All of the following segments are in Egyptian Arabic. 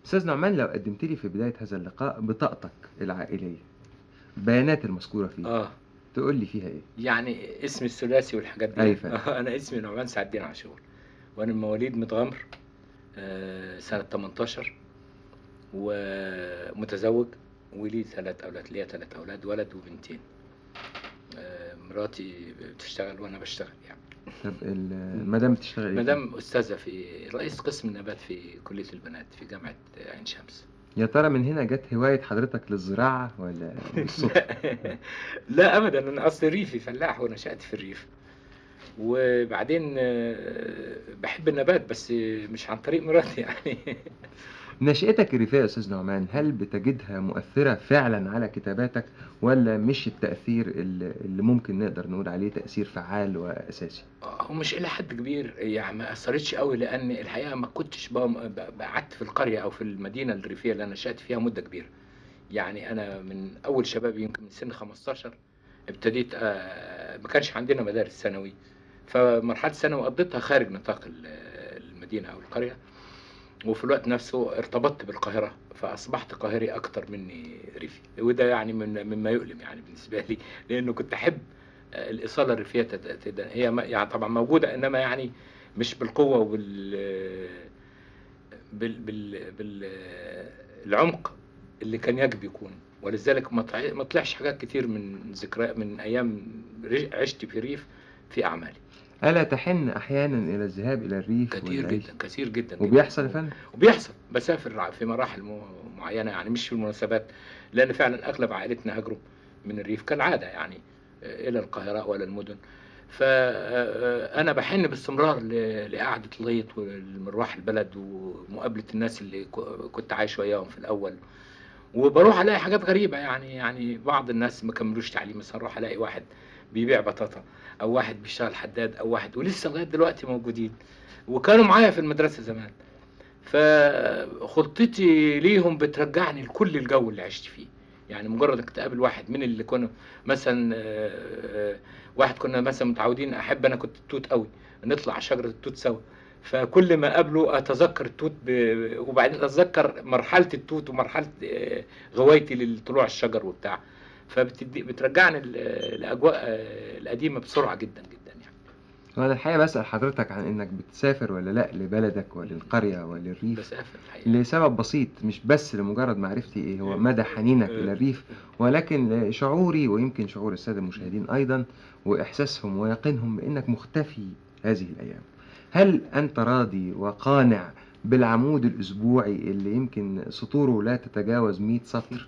أستاذ نعمان لو قدمت لي في بداية هذا اللقاء بطاقتك العائلية بيانات المذكورة فيها اه تقول لي فيها إيه؟ يعني اسمي الثلاثي والحاجات دي أي فندم. انا اسمي نعمان سعد الدين عاشور وانا من مواليد متغمر آه، سنة 18 ومتزوج ولي ثلاث اولاد ليا ثلاث اولاد ولد وبنتين آه، مراتي بتشتغل وانا بشتغل يعني طب ال- المدام بتشتغل إيه؟ مدام استاذة في رئيس قسم النبات في كلية البنات في جامعة عين شمس يا ترى من هنا جت هواية حضرتك للزراعة ولا بالصدفة؟ لا ابدا انا اصلي ريفي فلاح ونشأت في الريف وبعدين آه، بحب النبات بس مش عن طريق مراتي يعني نشأتك الريفية يا أستاذ نعمان هل بتجدها مؤثرة فعلا على كتاباتك ولا مش التأثير اللي اللي ممكن نقدر نقول عليه تأثير فعال وأساسي؟ هو مش الى حد كبير يعني ما اثرتش قوي لان الحقيقه ما كنتش بقى- ب- قعدت في القريه او في المدينه الريفيه اللي انا نشأت فيها مده كبيره يعني انا من اول شبابي يمكن من سن 15 ابتديت آه، ما كانش عندنا مدارس ثانوي فمرحله الثانوي قضيتها خارج نطاق ال- المدينه او القريه وفي الوقت نفسه ارتبطت بالقاهره فاصبحت قاهري اكتر مني ريفي وده يعني من مما يؤلم يعني بالنسبه لي لانه كنت احب آه، الاصاله الريفيه تت- تت- هي ما- يعني طبعا موجوده انما يعني مش بالقوه وبال بال بال بال العمق اللي كان يجب يكون ولذلك ما طلع- ما طلعش حاجات كتير من ذكرى من ايام رج- عشت في ريف في اعمالي ألا تحن أحيانا إلى الذهاب إلى الريف كتير والعيش؟ جدا كتير جدا وبيحصل يا جدا. فندم؟ وبيحصل بسافر في مراحل مو- معينه يعني مش في المناسبات لان فعلا اغلب عائلتنا هاجروا من الريف كالعاده يعني آه، الى القاهره ولا المدن فانا بحن باستمرار ل- لقعده الغيط والمروح البلد ومقابله الناس اللي ك- كنت عايش وياهم في الاول وبروح الاقي حاجات غريبه يعني يعني بعض الناس ما كملوش تعليم مثلا اروح الاقي واحد بيبيع بطاطا او واحد بيشتغل حداد او واحد ولسه لغايه دلوقتي موجودين وكانوا معايا في المدرسه زمان فخطتي ليهم بترجعني لكل الجو اللي عشت فيه يعني مجرد انك تقابل واحد من اللي كانوا مثلا آه، آه، واحد كنا مثلا متعودين احب انا كنت التوت قوي نطلع على شجره التوت سوا فكل ما اقابله اتذكر التوت ب... وبعدين اتذكر مرحله التوت ومرحله آه، غوايتي لطلوع الشجر وبتاع فبتدي بترجعني ال- الاجواء آه، القديمه بسرعه جدا جدا يعني وأنا الحقيقة بسأل حضرتك عن إنك بتسافر ولا لأ لبلدك وللقرية وللريف بسافر الحقيقه لسبب بسيط مش بس لمجرد معرفتي إيه هو مدى حنينك إلى الريف ولكن شعوري ويمكن شعور السادة المشاهدين أيضا وإحساسهم ويقينهم بأنك مختفي هذه الأيام هل أنت راضي وقانع بالعمود الأسبوعي اللي يمكن سطوره لا تتجاوز 100 سطر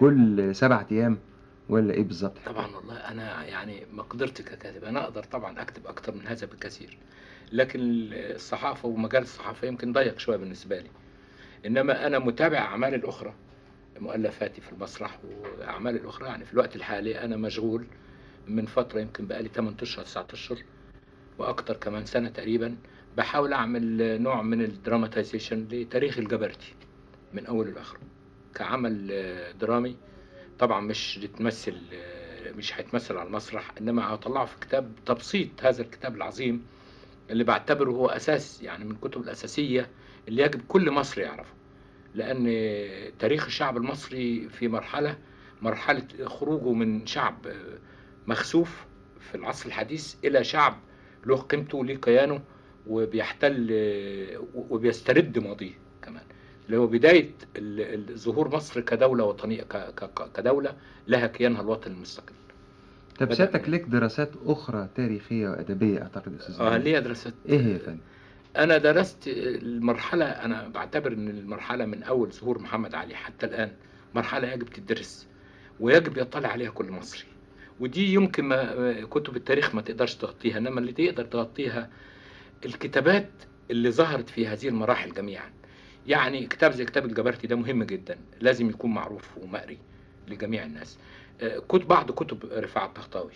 كل سبعة أيام ولا إيه بالظبط؟ طبعا والله انا يعني مقدرتي ككاتب انا اقدر طبعا اكتب اكتر من هذا بكثير لكن الصحافه ومجال الصحافه يمكن ضيق شويه بالنسبه لي انما انا متابع اعمالي الاخرى مؤلفاتي في المسرح واعمالي الاخرى يعني في الوقت الحالي انا مشغول من فتره يمكن بقالي 8 اشهر 9 اشهر واكتر كمان سنه تقريبا بحاول اعمل نوع من الدراماتيزيشن لتاريخ الجبرتي من اوله لاخره كعمل آه، درامي طبعا مش بتمثل آه، مش هيتمثل على المسرح انما هطلعه في كتاب تبسيط هذا الكتاب العظيم اللي بعتبره هو اساس يعني من الكتب الاساسيه اللي يجب كل مصري يعرفه لان تاريخ الشعب المصري في مرحله مرحله خروجه من شعب آه، مخسوف في العصر الحديث الى شعب له قيمته وليه كيانه وبيحتل آه، وبيسترد ماضيه كمان اللي هو بدايه ال- ال- ظهور مصر كدوله وطنيه ك- ك- كدوله لها كيانها الوطني المستقل. طب بدأ سيادتك من- لك دراسات أخرى تاريخية وأدبية أعتقد يا أستاذ اه إبراهيم. ليا دراسات إيه هي يا فندم؟ انا درست المرحله انا بعتبر ان المرحله من اول ظهور محمد علي حتى الان مرحله يجب تدرس ويجب يطلع عليها كل مصري ودي يمكن ما كتب التاريخ ما تقدرش تغطيها انما اللي تقدر تغطيها الكتابات اللي ظهرت في هذه المراحل جميعا يعني كتاب زي كتاب الجبرتي ده مهم جدا لازم يكون معروف ومقري لجميع الناس آه، كتب بعض كتب رفاعة الطهطاوي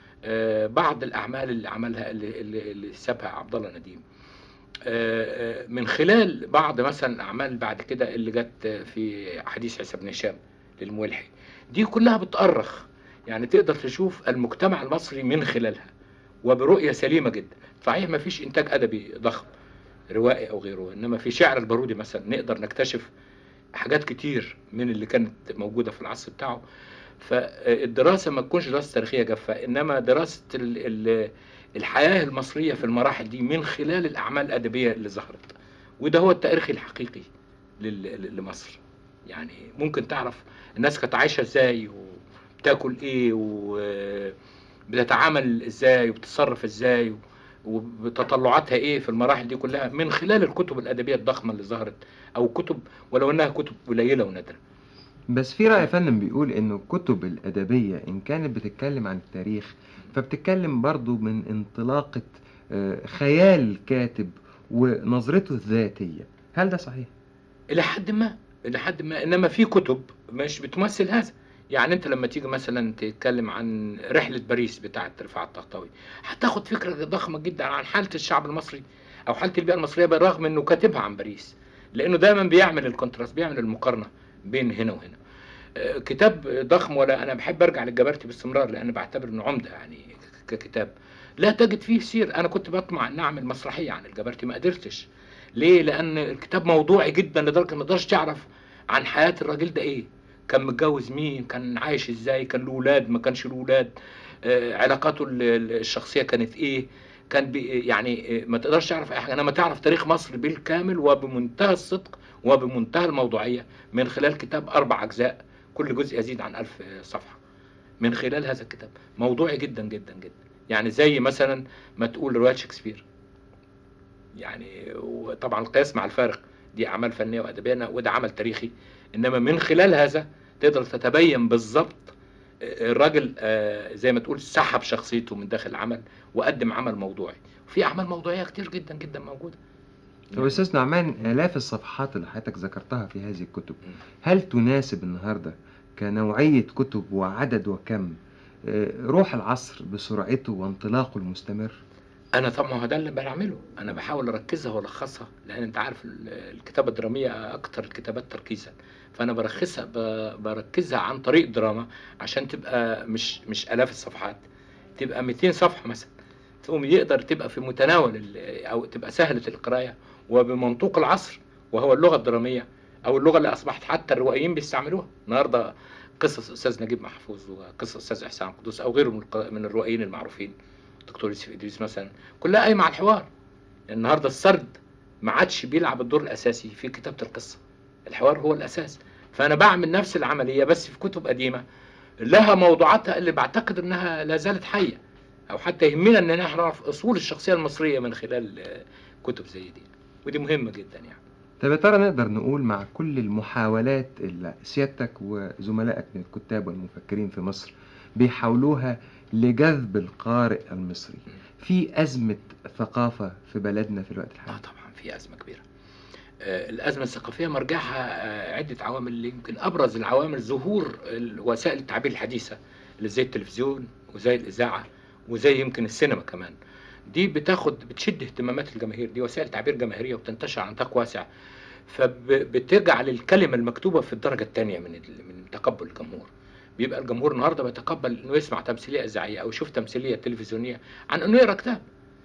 آه، بعض الاعمال اللي عملها اللي, اللي اللي سابها عبد الله نديم آه، آه، من خلال بعض مثلا الاعمال بعد كده اللي جت في حديث عيسى بن هشام للملحي دي كلها بتأرخ يعني تقدر تشوف المجتمع المصري من خلالها وبرؤية سليمة جدا صحيح ما فيش إنتاج أدبي ضخم روائي أو غيره إنما في شعر البارودي مثلا نقدر نكتشف حاجات كتير من اللي كانت موجودة في العصر بتاعه فالدراسة ما تكونش دراسة تاريخية جافة إنما دراسة ال ال الحياة المصرية في المراحل دي من خلال الأعمال الأدبية اللي ظهرت وده هو التاريخ الحقيقي لل- لمصر يعني ممكن تعرف الناس كانت عايشة ازاي وبتاكل ايه وبتتعامل ازاي وبتتصرف ازاي وبتطلعاتها ايه في المراحل دي كلها من خلال الكتب الأدبية الضخمة اللي ظهرت أو كتب ولو إنها كتب قليلة ونادرة بس في رأي يا فندم بيقول إنه الكتب الأدبية إن كانت بتتكلم عن التاريخ فبتتكلم برضو من انطلاقة آه، خيال الكاتب ونظرته الذاتية هل ده صحيح؟ إلى حد ما إلى حد ما إنما في كتب مش بتمثل هذا يعني أنت لما تيجي مثلا تتكلم عن رحلة باريس بتاعة رفاعة الطهطاوي هتاخد فكرة ضخمة جدا عن حالة الشعب المصري أو حالة البيئة المصرية بالرغم إنه كاتبها عن باريس لأنه دايما بيعمل الكونتراست بيعمل المقارنة بين هنا وهنا آه، كتاب ضخم ولا أنا بحب أرجع للجبرتي باستمرار لأن بعتبر إنه عمدة يعني ككتاب لا تجد فيه سير أنا كنت بطمع إن أعمل مسرحية عن الجبرتي ما قدرتش ليه؟ لأن الكتاب موضوعي جدا لدرجة ما تقدرش تعرف عن حياة الراجل ده إيه كان متجوز مين كان عايش إزاي كان له ولاد ما كانش له ولاد آه، علاقاته ال- ال- الشخصية كانت إيه كان بي يعني آه، ما تقدرش تعرف أي حاجة إنما تعرف تاريخ مصر بالكامل وبمنتهى الصدق وبمنتهى الموضوعية من خلال كتاب أربع أجزاء كل جزء يزيد عن ألف صفحة من خلال هذا الكتاب موضوعي جدا جدا جدا يعني زي مثلا ما تقول رواية شكسبير يعني وطبعا القياس مع الفارق دي أعمال فنية وأدبية وده عمل تاريخي إنما من خلال هذا تقدر تتبين بالظبط الراجل آه، زي ما تقول سحب شخصيته من داخل العمل وقدم عمل موضوعي في أعمال موضوعية كتير جدا جدا موجودة طب أستاذ نعمان آلاف الصفحات اللي حضرتك ذكرتها في هذه الكتب هل تناسب النهاردة كنوعية كتب وعدد وكم آه، روح العصر بسرعته وانطلاقه المستمر؟ انا طبعا هو ده اللي بعمله انا بحاول اركزها والخصها لان انت عارف ال- الكتابه الدراميه اكتر الكتابات تركيزا فانا برخصها ب- بركزها عن طريق دراما عشان تبقى مش مش الاف الصفحات تبقى 200 صفحه مثلا تقوم يقدر تبقى في متناول ال- او تبقى سهله القرايه وبمنطوق العصر وهو اللغه الدراميه او اللغه اللي اصبحت حتى الروائيين بيستعملوها النهارده قصص استاذ نجيب محفوظ وقصص استاذ احسان قدوس او غيره من الق- من الروائيين المعروفين دكتور يوسف ادريس مثلا كلها قايمه على الحوار النهارده السرد ما عادش بيلعب الدور الاساسي في كتابه القصه الحوار هو الاساس فانا بعمل نفس العمليه بس في كتب قديمه لها موضوعاتها اللي بعتقد انها لا زالت حيه او حتى يهمنا ان احنا نعرف اصول الشخصيه المصريه من خلال آه، كتب زي دي ودي مهمه جدا يعني طب يا ترى نقدر نقول مع كل المحاولات اللي سيادتك وزملائك من الكتاب والمفكرين في مصر بيحاولوها لجذب القارئ المصري في أزمة ثقافة في بلدنا في الوقت اه الحالي طبعا في ازمه كبيره آه، الازمه الثقافيه مرجعها آه، عده عوامل اللي يمكن ابرز العوامل ظهور ال- وسائل التعبير الحديثه اللي زي التلفزيون وزي الاذاعه وزي يمكن السينما كمان دي بتاخد بتشد اهتمامات الجماهير دي وسائل تعبير جماهيريه وبتنتشر عن نطاق واسع فبتجعل الكلمه المكتوبه في الدرجه الثانيه من ال- من تقبل الجمهور بيبقى الجمهور النهارده بيتقبل انه يسمع تمثيليه اذاعيه او يشوف تمثيليه تلفزيونيه عن انه يقرا كتاب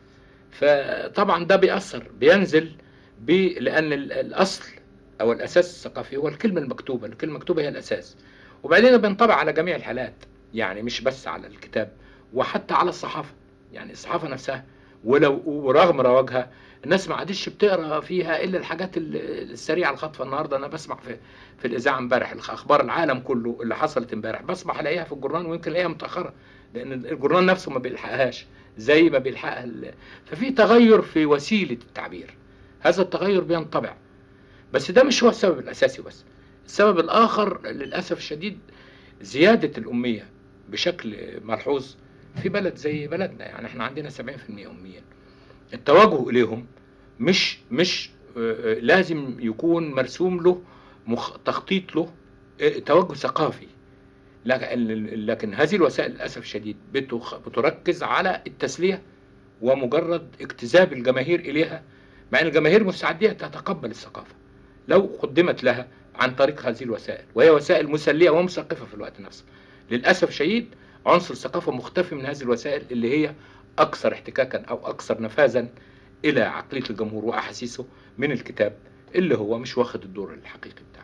فطبعا ده بيأثر بينزل ب... لأن ال- الأصل أو الأساس الثقافي هو الكلمة المكتوبة الكلمة المكتوبة هي الأساس وبعدين بينطبع على جميع الحالات يعني مش بس على الكتاب وحتى على الصحافة يعني الصحافة نفسها ولو ورغم رواجها الناس ما عادش بتقرا فيها الا الحاجات ال- السريعه الخاطفه النهارده انا بسمع في في الاذاعه امبارح اخبار العالم كله اللي حصلت امبارح بسمع الاقيها في الجورنال ويمكن الاقيها متاخره لان الجورنال نفسه ما بيلحقهاش زي ما بيلحقها ال- ففي تغير في وسيله التعبير هذا التغير بينطبع بس ده مش هو السبب الاساسي بس السبب الاخر للاسف الشديد زياده الاميه بشكل ملحوظ في بلد زي بلدنا يعني احنا عندنا 70% اميين التوجه اليهم مش مش آه، آه، لازم يكون مرسوم له مخ... تخطيط له آه، توجه ثقافي لكن لكن هذه الوسائل للاسف الشديد بتخ... بتركز على التسليه ومجرد اجتذاب الجماهير اليها مع ان الجماهير مستعديه تتقبل الثقافه لو قدمت لها عن طريق هذه الوسائل وهي وسائل مسليه ومثقفه في الوقت نفسه للاسف الشديد عنصر الثقافه مختفي من هذه الوسائل اللي هي اكثر احتكاكا او اكثر نفاذا الى عقليه الجمهور واحاسيسه من الكتاب اللي هو مش واخد الدور الحقيقي بتاعه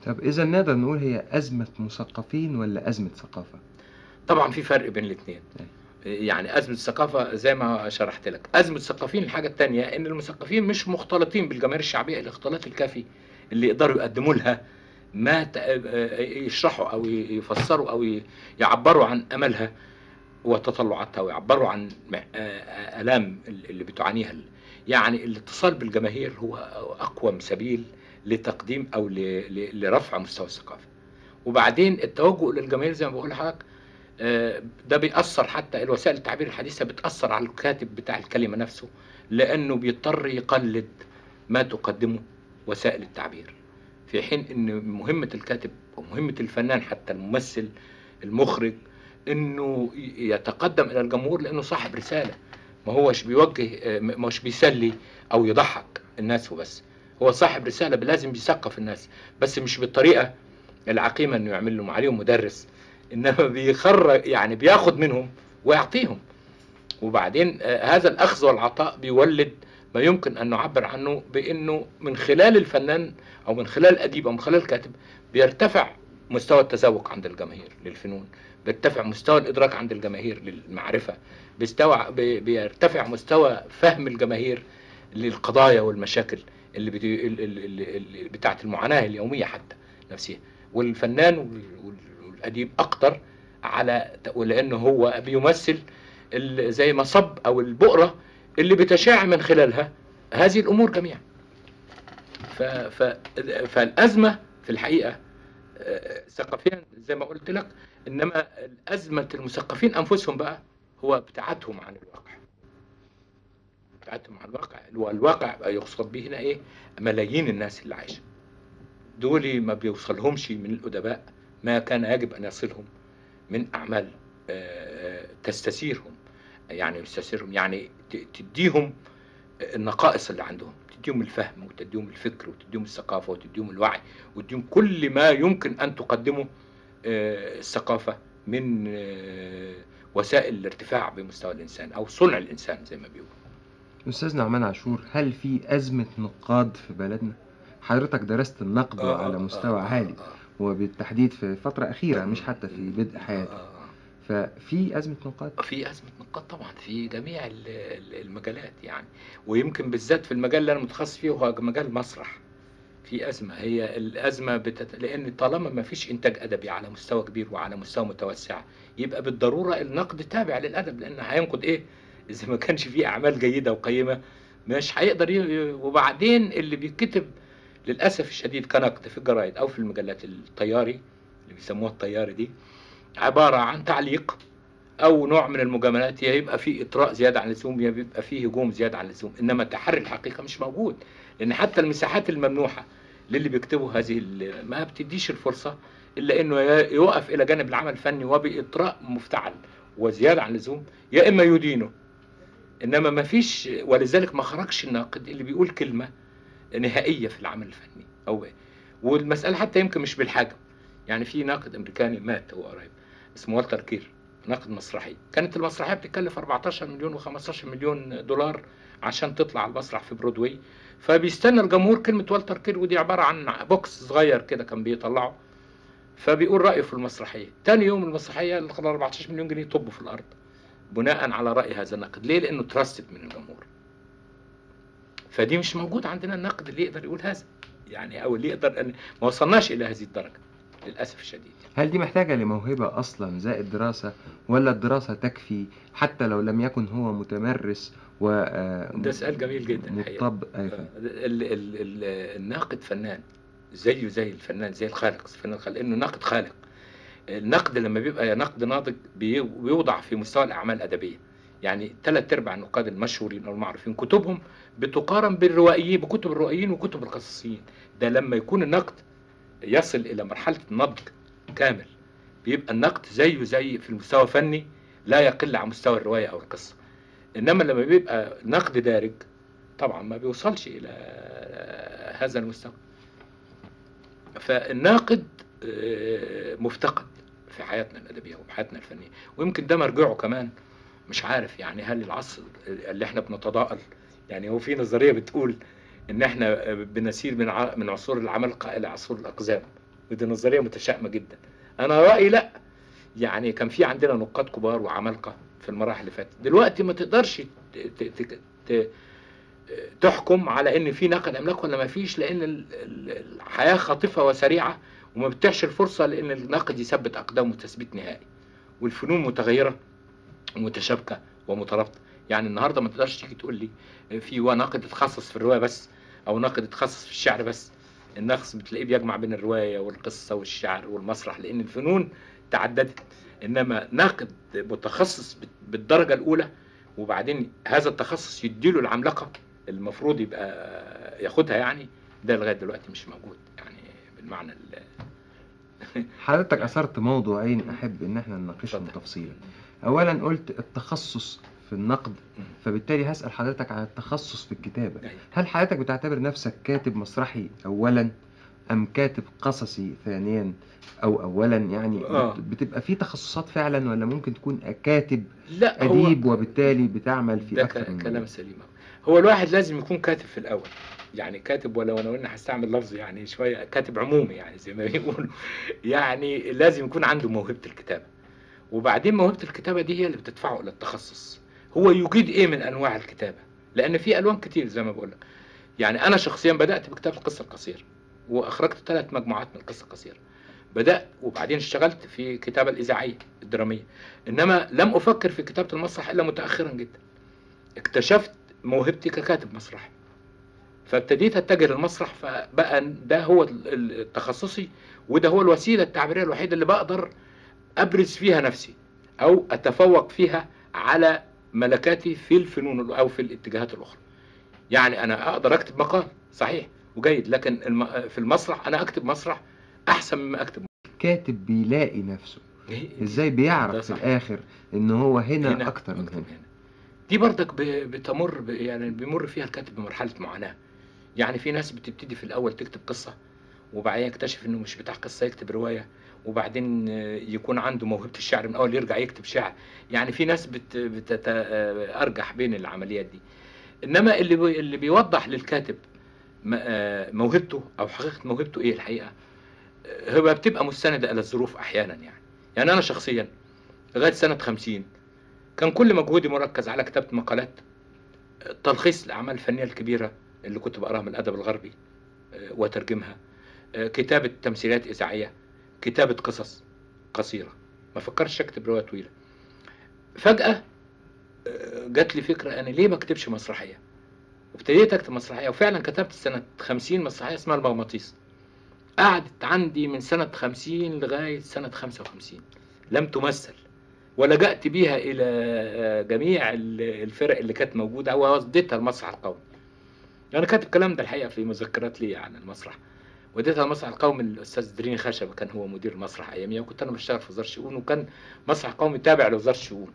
طب إذا نقدر نقول هي أزمة مثقفين ولا أزمة ثقافة؟ طبعا في فرق بين الاثنين يعني أزمة الثقافة زي ما شرحت لك أزمة الثقافيين الحاجة الثانية إن المثقفين مش مختلطين بالجماهير الشعبية الاختلاط الكافي اللي يقدروا يقدموا لها ما ت- يشرحوا أو يفسروا أو يعبروا عن أملها وتطلعاتها ويعبروا عن م- آلام اللي بتعانيها يعني الاتصال بالجماهير هو أقوم سبيل لتقديم أو ل- ل- لرفع مستوى الثقافة وبعدين التوجه للجماهير زي ما بقول لحضرتك آه، ده بيأثر حتى الوسائل التعبير الحديثة بتأثر على الكاتب بتاع الكلمة نفسه لأنه بيضطر يقلد ما تقدمه وسائل التعبير في حين أن مهمة الكاتب ومهمة الفنان حتى الممثل المخرج أنه يتقدم إلى الجمهور لأنه صاحب رسالة ما هوش بيوجه آه، ما هوش بيسلي أو يضحك الناس وبس هو صاحب رسالة لازم بيثقف الناس بس مش بالطريقة العقيمة انه يعمل لهم عليهم مدرس انما بيخرج يعني بياخد منهم ويعطيهم وبعدين آه، هذا الاخذ والعطاء بيولد ما يمكن ان نعبر عنه بانه من خلال الفنان او من خلال الاديب او من خلال الكاتب بيرتفع مستوى التذوق عند الجماهير للفنون بيرتفع مستوى الادراك عند الجماهير للمعرفه بيستوع بي- بيرتفع مستوى فهم الجماهير للقضايا والمشاكل اللي, بتي... اللي... اللي... اللي بتاعت المعاناه اليوميه حتى نفسها والفنان وال- وال- والاديب اقدر على لانه هو بيمثل ال- زي ما صب او البؤره اللي بتشاع من خلالها هذه الامور جميعا ف... ف... فالازمه في الحقيقه آه، ثقافيا زي ما قلت لك انما ازمه المثقفين انفسهم بقى هو ابتعادهم عن الواقع ابتعادهم عن الواقع والواقع بقى يقصد به هنا ايه ملايين الناس اللي عايشه دول ما بيوصلهمش من الأدباء ما كان يجب أن يصلهم من أعمال آه، تستثيرهم يعني يستثيرهم يعني ت- تديهم النقائص اللي عندهم تديهم الفهم وتديهم الفكر وتديهم الثقافة وتديهم الوعي وتديهم كل ما يمكن أن تقدمه آه، الثقافة من آه، وسائل الارتفاع بمستوى الإنسان أو صنع الإنسان زي ما بيقولوا أستاذ نعمان عاشور هل في أزمة نقاد في بلدنا؟ حضرتك درست النقد آه، على آه، مستوى آه، عالي آه، وبالتحديد في فترة أخيرة آه. مش حتى في بدء آه، حياتك آه، آه. ففي أزمة نقاد؟ في أزمة نقاط طبعا في جميع ال- ال- المجالات يعني ويمكن بالذات في المجال اللي أنا متخصص فيه هو مجال المسرح في أزمة هي الأزمة بتت... لأن طالما ما فيش إنتاج أدبي على مستوى كبير وعلى مستوى متوسع يبقى بالضرورة النقد تابع للأدب لأن هينقد إيه إذا ما كانش فيه أعمال جيدة وقيمة مش هيقدر ي... وبعدين اللي بيتكتب للأسف الشديد كنقد في الجرايد أو في المجلات الطياري اللي بيسموها الطياري دي عبارة عن تعليق او نوع من المجاملات يا يبقى فيه اطراء زياده عن اللزوم يا بيبقى فيه هجوم زياده عن اللزوم انما تحري الحقيقه مش موجود لان حتى المساحات الممنوحه للي بيكتبوا هذه ال- ما بتديش الفرصه الا انه يا- يوقف الى جانب العمل الفني وباطراء مفتعل وزياده عن اللزوم يا اما يدينه انما ما فيش ولذلك ما خرجش الناقد اللي بيقول كلمه نهائيه في العمل الفني او والمساله حتى يمكن مش بالحجم يعني في ناقد امريكاني مات هو قريب اسمه والتر كير ناقد مسرحي كانت المسرحيه بتتكلف 14 مليون و15 مليون دولار عشان تطلع على المسرح في برودواي فبيستنى الجمهور كلمه والتر كير ودي عباره عن بوكس صغير كده كان بيطلعه فبيقول رايه في المسرحيه تاني يوم المسرحيه ال 14 مليون جنيه طبوا في الارض بناء على راي هذا الناقد ليه لانه تراستد من الجمهور فدي مش موجود عندنا الناقد اللي يقدر يقول هذا يعني او اللي يقدر أن ما وصلناش الى هذه الدرجه للاسف الشديد هل دي محتاجة لموهبة أصلا زائد دراسة ولا الدراسة تكفي حتى لو لم يكن هو متمرس و آه، ده سؤال جميل جدا الحقيقة. مطب أيوة. ال ال ال الناقد فنان زيه زي الفنان زي الخالق الفنان الخالق لانه ناقد خالق النقد لما بيبقى نقد ناضج بي- بيوضع في مستوى الاعمال الادبيه يعني ثلاث ارباع النقاد المشهورين او المعروفين كتبهم بتقارن بالروائيين بكتب الروائيين وكتب القصصيين ده لما يكون النقد يصل الى مرحله النضج كامل بيبقى النقد زيه زي في المستوى فني لا يقل عن مستوى الروايه او القصه انما لما بيبقى نقد دارج طبعا ما بيوصلش الى هذا المستوى فالناقد آه، مفتقد في حياتنا الادبيه وحياتنا الفنيه ويمكن ده مرجعه كمان مش عارف يعني هل العصر اللي احنا بنتضاءل يعني هو في نظريه بتقول ان احنا بنسير من ع- من عصور العمالقه الى عصور الاقزام ودي نظريه متشائمه جدا انا رايي لا يعني كان في عندنا نقاد كبار وعمالقه في المراحل اللي فاتت دلوقتي ما تقدرش ت- ت- ت- ت- تحكم على ان في نقد املاك ولا ما فيش لان ال- ال- الحياه خاطفه وسريعه وما بتحش الفرصه لان الناقد يثبت اقدامه تثبيت نهائي والفنون متغيره ومتشابكه ومترابطه يعني النهارده ما تقدرش تيجي تقول لي في هو ناقد اتخصص في الروايه بس او ناقد اتخصص في الشعر بس النقص بتلاقيه بيجمع بين الروايه والقصه والشعر والمسرح لان الفنون تعددت انما ناقد متخصص بال- بالدرجه الاولى وبعدين هذا التخصص يديله العملاقه المفروض يبقى ياخدها يعني ده لغايه دلوقتي مش موجود يعني بالمعنى ال- حضرتك اثرت موضوعين احب ان احنا نناقشهم اتفضل. تفصيلا اولا قلت التخصص في النقد فبالتالي هسال حضرتك عن التخصص في الكتابه أيوة. هل حضرتك بتعتبر نفسك كاتب مسرحي اولا ام كاتب قصصي ثانيا او اولا يعني آه. بت- بتبقى في تخصصات فعلا ولا ممكن تكون كاتب لا هو اديب وبالتالي بتعمل في ده اكثر ك- من كلام مجال؟ سليم أوي. هو الواحد لازم يكون كاتب في الاول يعني كاتب ولو انا قلنا هستعمل لفظ يعني شويه كاتب عمومي يعني زي ما بيقولوا يعني لازم يكون عنده موهبه الكتابه وبعدين موهبه الكتابه دي هي اللي بتدفعه الى التخصص هو يجيد ايه من انواع الكتابه لان في الوان كتير زي ما بقول لك يعني انا شخصيا بدات بكتابه القصه القصيره واخرجت ثلاث مجموعات من القصه القصيره بدات وبعدين اشتغلت في الكتابه الاذاعيه الدراميه انما لم افكر في كتابه المسرح الا متاخرا جدا اكتشفت موهبتي ككاتب مسرح فابتديت اتجه للمسرح فبقى ده هو ال- التخصصي وده هو الوسيله التعبيريه الوحيده اللي بقدر ابرز فيها نفسي او اتفوق فيها على ملكاتي في الفنون او في الاتجاهات الاخرى يعني انا اقدر اكتب مقال صحيح وجيد لكن الم... في المسرح انا اكتب مسرح احسن مما اكتب كاتب بيلاقي نفسه إيه؟ ازاي ده بيعرف في صح. الاخر ان هو هنا, اكتر من هنا دي برضك ب- بتمر ب- يعني بيمر فيها الكاتب بمرحله معاناه يعني في ناس بتبتدي في الاول تكتب قصه وبعدين يكتشف انه مش بتاع قصه يكتب روايه وبعدين آه، يكون عنده موهبه الشعر من اول يرجع يكتب شعر يعني في ناس بت بتتارجح بين العمليات دي انما اللي بي اللي بيوضح للكاتب م- آه، موهبته او حقيقه موهبته ايه الحقيقه آه، هو بتبقى مستنده الى الظروف احيانا يعني يعني انا شخصيا لغايه سنه 50 كان كل مجهودي مركز على كتابه مقالات آه، تلخيص الاعمال الفنيه الكبيره اللي كنت بقراها من الادب الغربي آه، وترجمها آه، كتابه تمثيلات اذاعيه كتابه قصص قصيره ما فكرتش اكتب روايه طويله فجاه آه، جات لي فكره انا ليه ما اكتبش مسرحيه وابتديت اكتب مسرحيه وفعلا كتبت سنه 50 مسرحيه اسمها المغناطيس قعدت عندي من سنه 50 لغايه سنه 55 لم تمثل ولجأت بيها إلى آه، جميع ال- الفرق اللي كانت موجودة ووديتها المسرح القومي. أنا كاتب الكلام ده الحقيقة في مذكرات لي عن المسرح. وديتها المسرح القومي الأستاذ دريني خشبة كان هو مدير المسرح أياميها وكنت أنا بشتغل في وزارة الشؤون وكان مسرح قومي تابع لوزارة الشؤون.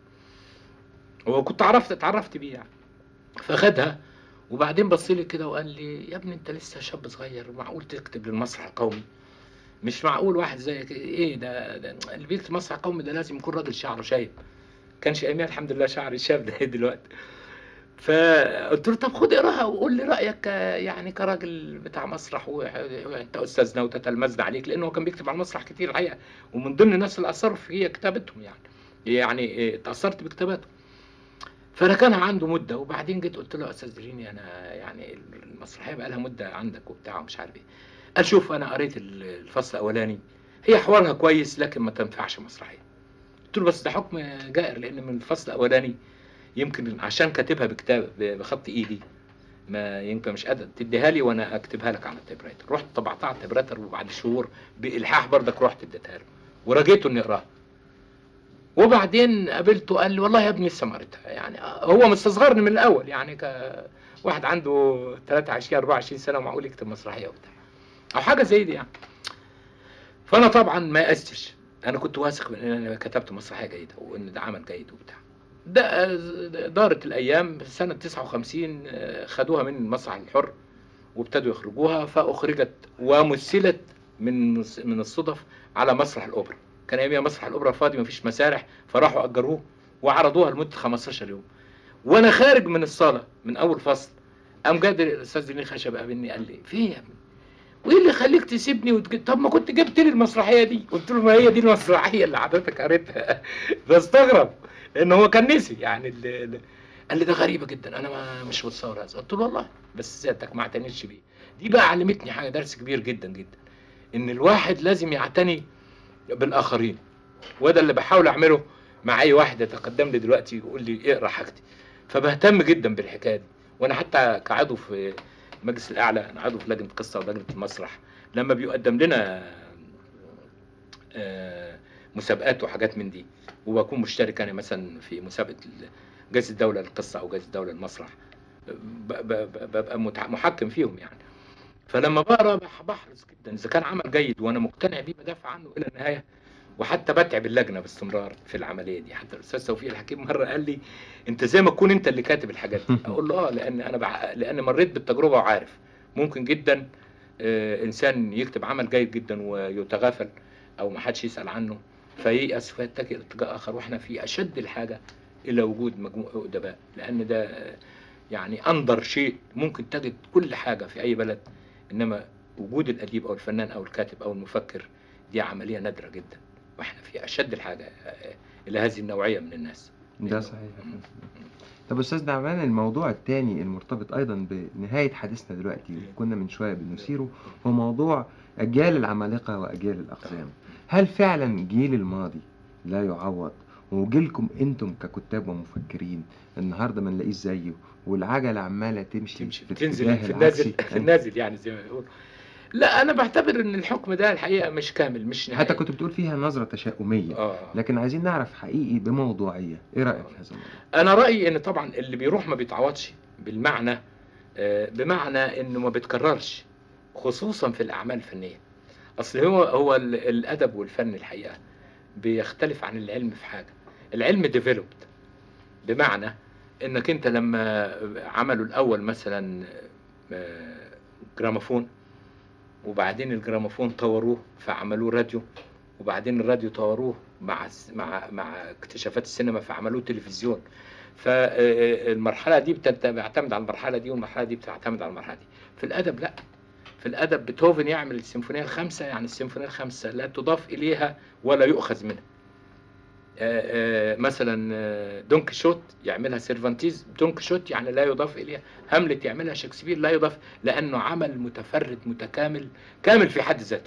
وكنت عرفت اتعرفت بيه يعني. فخدها وبعدين بص لي كده وقال لي يا ابني أنت لسه شاب صغير معقول تكتب للمسرح القومي؟ مش معقول واحد زيك ايه ده, ده اللي بيكتب مسرح قومي ده لازم يكون راجل شعره شايب كانش اياميها الحمد لله شعري شاب ده دلوقتي فقلت له طب خد اقراها وقول لي رايك ك- يعني كراجل بتاع مسرح و- وانت استاذنا وتتلمذنا عليك لانه هو كان بيكتب على المسرح كتير الحقيقه ومن ضمن الناس اللي اثروا في كتابتهم يعني يعني إيه، اتاثرت بكتاباته فركنها عنده مده وبعدين جيت قلت له يا استاذ دريني انا يعني المسرحيه بقى لها مده عندك وبتاع ومش عارف ايه قال شوف انا قريت الفصل الاولاني هي حوارها كويس لكن ما تنفعش مسرحيه قلت له بس ده حكم جائر لان من الفصل الاولاني يمكن عشان كاتبها بكتاب بخط ايدي ما يمكن مش قادر تديها لي وانا اكتبها لك على التيبرايتر رحت طبعتها على التيبرايتر وبعد شهور بالحاح برضك رحت اديتها له ورجيته اني اقراها وبعدين قابلته قال لي والله يا ابني لسه ما قريتها يعني هو مستصغرني من الاول يعني كواحد عنده 23 24 سنه ومعقول يكتب مسرحيه وبتاع او حاجه زي دي يعني فانا طبعا ما يأستش انا كنت واثق من ان انا كتبت مسرحيه جيده وان ده عمل جيد وبتاع ده دارت الايام سنه 59 آه، خدوها من المسرح الحر وابتدوا يخرجوها فاخرجت ومثلت من من الصدف على مسرح الاوبرا كان اياميها مسرح الاوبرا فاضي مفيش مسارح فراحوا اجروه وعرضوها لمده 15 يوم وانا خارج من الصاله من اول فصل قام جاد الاستاذ ديني خشب قابلني قال لي فين يا ابني وايه اللي يخليك تسيبني وتج... طب ما كنت جبت لي المسرحيه دي قلت له ما هي دي المسرحيه اللي حضرتك قريتها بستغرب لان هو كان نسي يعني ال... ال... قال لي ده غريبه جدا انا ما مش متصور هذا قلت له والله بس سيادتك ما اعتنيتش بيه دي بقى علمتني حاجه درس كبير جدا جدا ان الواحد لازم يعتني بالاخرين وده اللي بحاول اعمله مع اي واحد يتقدم لي دلوقتي يقول لي اقرا حاجتي فبهتم جدا بالحكايه دي وانا حتى كعضو في المجلس الاعلى انا عضو في لجنه القصه ولجنه المسرح لما بيقدم لنا آه، مسابقات وحاجات من دي وبكون مشترك انا مثلا في مسابقه جائزه الدوله للقصه او جائزه الدوله للمسرح ب- ب- ب- ببقى متع- محكم فيهم يعني فلما بقرا بح- بحرص جدا اذا كان عمل جيد وانا مقتنع بيه بدافع عنه الى النهايه وحتى بتعب اللجنه باستمرار في العمليه دي حتى الاستاذ توفيق الحكيم مره قال لي انت زي ما تكون انت اللي كاتب الحاجات دي اقول له اه لان انا بع... لان مريت بالتجربه وعارف ممكن جدا آه، انسان يكتب عمل جيد جدا ويتغافل او ما حدش يسال عنه فييأس فيتجه لاتجاه اخر واحنا في اشد الحاجه الى وجود مجموعه ادباء لان ده آه، يعني اندر شيء ممكن تجد كل حاجه في اي بلد انما وجود الاديب او الفنان او الكاتب او المفكر دي عمليه نادره جدا واحنا في اشد الحاجه آه، الى هذه النوعيه من الناس ده صحيح يا فندم. طب استاذ نعمان الموضوع الثاني المرتبط ايضا بنهايه حديثنا دلوقتي كنا من شويه بنثيره هو موضوع اجيال العمالقه واجيال الاقزام هل فعلا جيل الماضي لا يعوض وجيلكم انتم ككتاب ومفكرين النهارده ما نلاقيش زيه والعجله عماله تمشي تمشي في تنزل الاتجاه في النازل العكسي. في النازل يعني زي ما بيقول لا انا بعتبر ان الحكم ده الحقيقه مش كامل مش نهائي حتى كنت بتقول فيها نظره تشاؤميه اه لكن عايزين نعرف حقيقي بموضوعيه ايه رايك في هذا الموضوع انا رايي ان طبعا اللي بيروح ما بيتعوضش بالمعنى آه، بمعنى انه ما بيتكررش خصوصا في الاعمال الفنيه اصل هو هو ال- الادب والفن الحقيقه بيختلف عن العلم في حاجه العلم ديفلوبد بمعنى انك انت لما عملوا الاول مثلا آه، جراموفون وبعدين الجراموفون طوروه فعملوه راديو وبعدين الراديو طوروه مع الس- مع مع اكتشافات السينما فعملوه تلفزيون فالمرحله دي بتت- بتعتمد على المرحله دي والمرحله دي بتعتمد على المرحله دي في الادب لا في الادب بيتهوفن يعمل السيمفونيه الخامسه يعني السيمفونيه الخامسه لا تضاف اليها ولا يؤخذ منها آه، آه، مثلا آه، دون كيشوت يعملها سيرفانتيز دون كيشوت يعني لا يضاف اليها هاملت يعملها شكسبير لا يضاف لانه عمل متفرد متكامل كامل في حد ذاته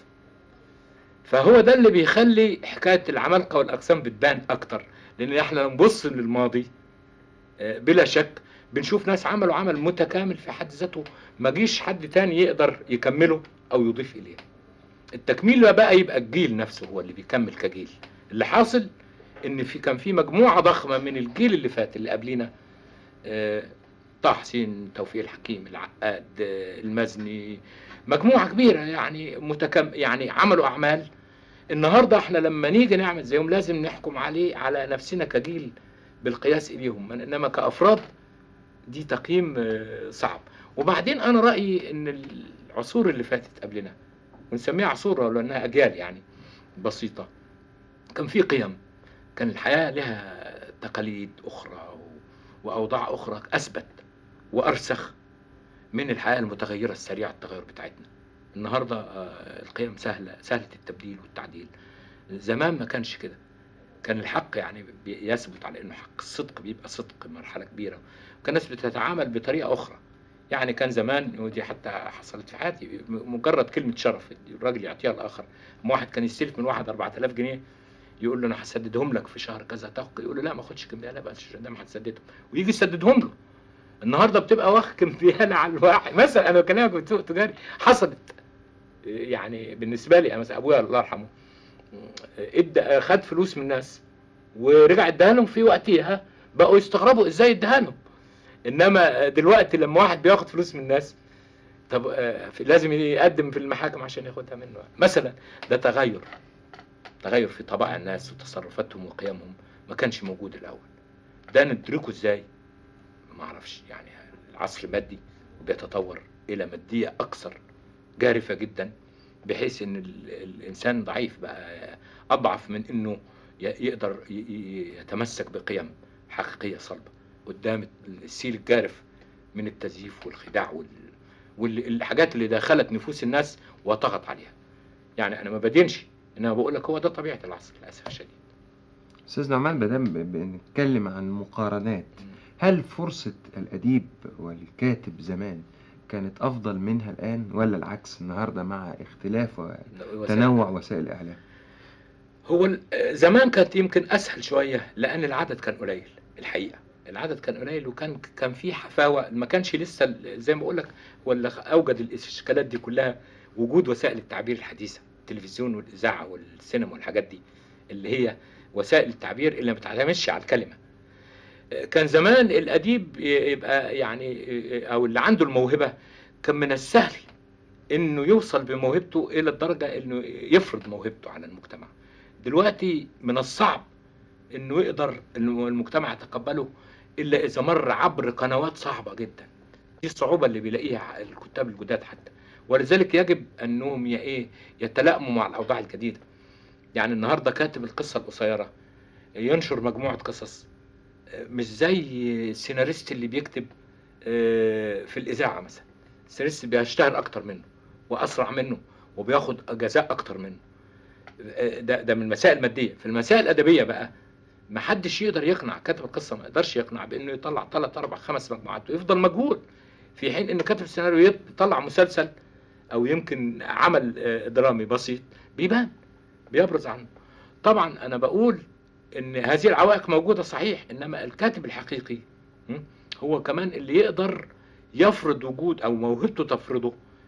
فهو ده اللي بيخلي حكايه العمالقه والاقسام بتبان اكتر لان احنا لما نبص للماضي آه، بلا شك بنشوف ناس عملوا عمل متكامل في حد ذاته ما جيش حد تاني يقدر يكمله او يضيف اليه التكميل بقى يبقى الجيل نفسه هو اللي بيكمل كجيل اللي حاصل ان في كان في مجموعه ضخمه من الجيل اللي فات اللي قبلينا آه، طه حسين توفيق الحكيم العقاد آه، المزني مجموعه كبيره يعني متكم يعني عملوا اعمال النهارده احنا لما نيجي نعمل زيهم لازم نحكم عليه على نفسنا كجيل بالقياس اليهم من- انما كافراد دي تقييم آه، صعب وبعدين انا رايي ان العصور اللي فاتت قبلنا ونسميها عصور لانها اجيال يعني بسيطه كان في قيم كان الحياه لها تقاليد اخرى و- واوضاع اخرى اثبت وارسخ من الحياه المتغيره السريعه التغير بتاعتنا النهارده آه، القيم سهله سهله التبديل والتعديل زمان ما كانش كده كان الحق يعني بي- يثبت على انه حق الصدق بيبقى صدق مرحله كبيره وكان الناس بتتعامل بطريقه اخرى يعني كان زمان ودي حتى حصلت في حياتي م- مجرد كلمه شرف الراجل يعطيها الاخر اما واحد كان يستلف من واحد 4000 جنيه يقول له انا هسددهم لك في شهر كذا تاخد يقول له لا ما اخدش كمبياله بقى ده ما هتسددهم ويجي يسددهم له النهارده بتبقى واخد كمبياله على الواحد مثلا انا بكلمك من سوق تجاري حصلت يعني بالنسبه لي أنا مثلا ابويا الله يرحمه ادى خد فلوس من الناس ورجع اداها لهم في وقتها بقوا يستغربوا ازاي اداها لهم انما دلوقتي لما واحد بياخد فلوس من الناس طب آه، في- لازم يقدم في المحاكم عشان ياخدها منه مثلا ده تغير تغير في طباع الناس وتصرفاتهم وقيمهم ما كانش موجود الاول ده ندركه ازاي ما اعرفش يعني العصر مادي وبيتطور الى ماديه اكثر جارفه جدا بحيث ان ال- الانسان ضعيف بقى اضعف من انه ي- يقدر ي- ي- يتمسك بقيم حقيقيه صلبه قدام السيل الجارف من التزييف والخداع وال والحاجات اللي دخلت نفوس الناس وطغت عليها يعني انا ما بدينش انما بقول لك هو ده طبيعه العصر للاسف الشديد استاذ نعمان مادام ب- بنتكلم عن مقارنات هل فرصة الأديب والكاتب زمان كانت أفضل منها الآن ولا العكس النهاردة مع اختلاف وتنوع وسائل الإعلام؟ هو ال- زمان كانت يمكن اسهل شويه لان العدد كان قليل الحقيقه العدد كان قليل وكان كان في حفاوه ما كانش لسه ال- زي ما بقول لك ولا اوجد الاشكالات دي كلها وجود وسائل التعبير الحديثه التلفزيون والاذاعه والسينما والحاجات دي اللي هي وسائل التعبير اللي ما بتعتمدش على الكلمه كان زمان الاديب يبقى يعني او اللي عنده الموهبه كان من السهل انه يوصل بموهبته الى الدرجه انه يفرض موهبته على المجتمع دلوقتي من الصعب انه يقدر انه المجتمع يتقبله الا اذا مر عبر قنوات صعبه جدا دي الصعوبه اللي بيلاقيها الكتاب الجداد حتى ولذلك يجب انهم ي- ايه يتلائموا مع الاوضاع الجديده يعني النهارده كاتب القصه القصيره ينشر مجموعه قصص آه، مش زي السيناريست اللي بيكتب آه، في الاذاعه مثلا السيناريست بيشتهر اكتر منه واسرع منه وبياخد جزاء اكتر منه ده ده من المسائل الماديه في المسائل الادبيه بقى ما حدش يقدر يقنع كاتب القصه ما يقدرش يقنع بانه يطلع ثلاث اربع خمس مجموعات ويفضل مجهول في حين ان كاتب السيناريو يطلع مسلسل او يمكن عمل آه، درامي بسيط بيبان بيبرز عنه طبعا انا بقول ان هذه العوائق موجوده صحيح انما الكاتب الحقيقي م، هو كمان اللي يقدر يفرض وجود او موهبته تفرضه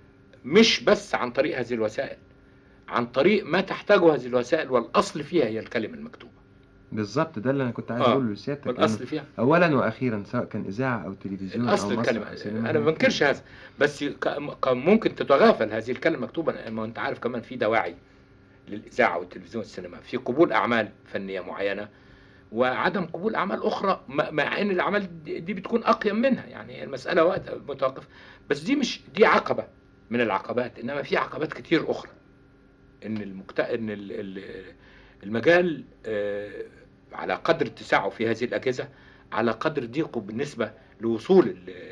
مش بس عن طريق هذه الوسائل عن طريق ما تحتاجه هذه الوسائل والاصل فيها هي الكلمه المكتوبه بالظبط ده اللي أنا كنت عايز آه، أقوله لسيادتك والاصل إنه فيها أولا وأخيرا سواء كان إذاعة أو تلفزيون أو الاصل مسرح الكلمه أو سينما انا ما بنكرش هذا بس ك- كان ممكن تتغافل هذه الكلمه مكتوبه ما انت عارف كمان في دواعي للاذاعه والتلفزيون والسينما في قبول اعمال فنيه معينه وعدم قبول اعمال اخرى م- مع ان الاعمال دي دي بتكون اقيم منها يعني المساله وقت متوقف بس دي مش دي عقبه من العقبات انما في عقبات كتير اخرى ان المكت... ان ال- ال- المجال آه، على قدر اتساعه في هذه الاجهزه على قدر ضيقه بالنسبه لوصول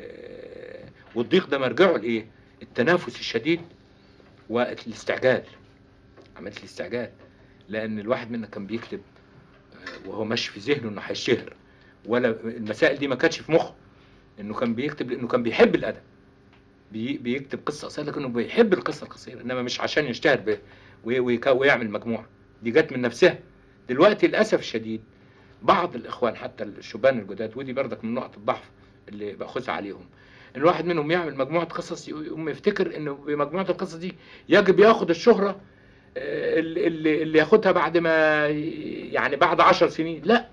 ال- والضيق ده مرجعه لايه؟ التنافس الشديد والاستعجال عمليه الاستعجال لان الواحد منا كان بيكتب آه، وهو ماشي في ذهنه انه هيشتهر ولا المسائل دي ما كانتش في مخه انه كان بيكتب لانه كان بيحب الادب بي- بيكتب قصه قصيره لكنه بيحب القصه القصيره انما مش عشان يشتهر به وي- ويك- ويعمل مجموعه دي جت من نفسها دلوقتي للاسف الشديد بعض الاخوان حتى الشبان الجداد ودي بردك من نقط الضعف اللي باخذها عليهم ان الواحد منهم يعمل مجموعه قصص يقوم يفتكر انه بمجموعه القصص دي يجب ياخد الشهره آه، اللي, اللي اللي ياخدها بعد ما ي- يعني بعد عشر سنين لا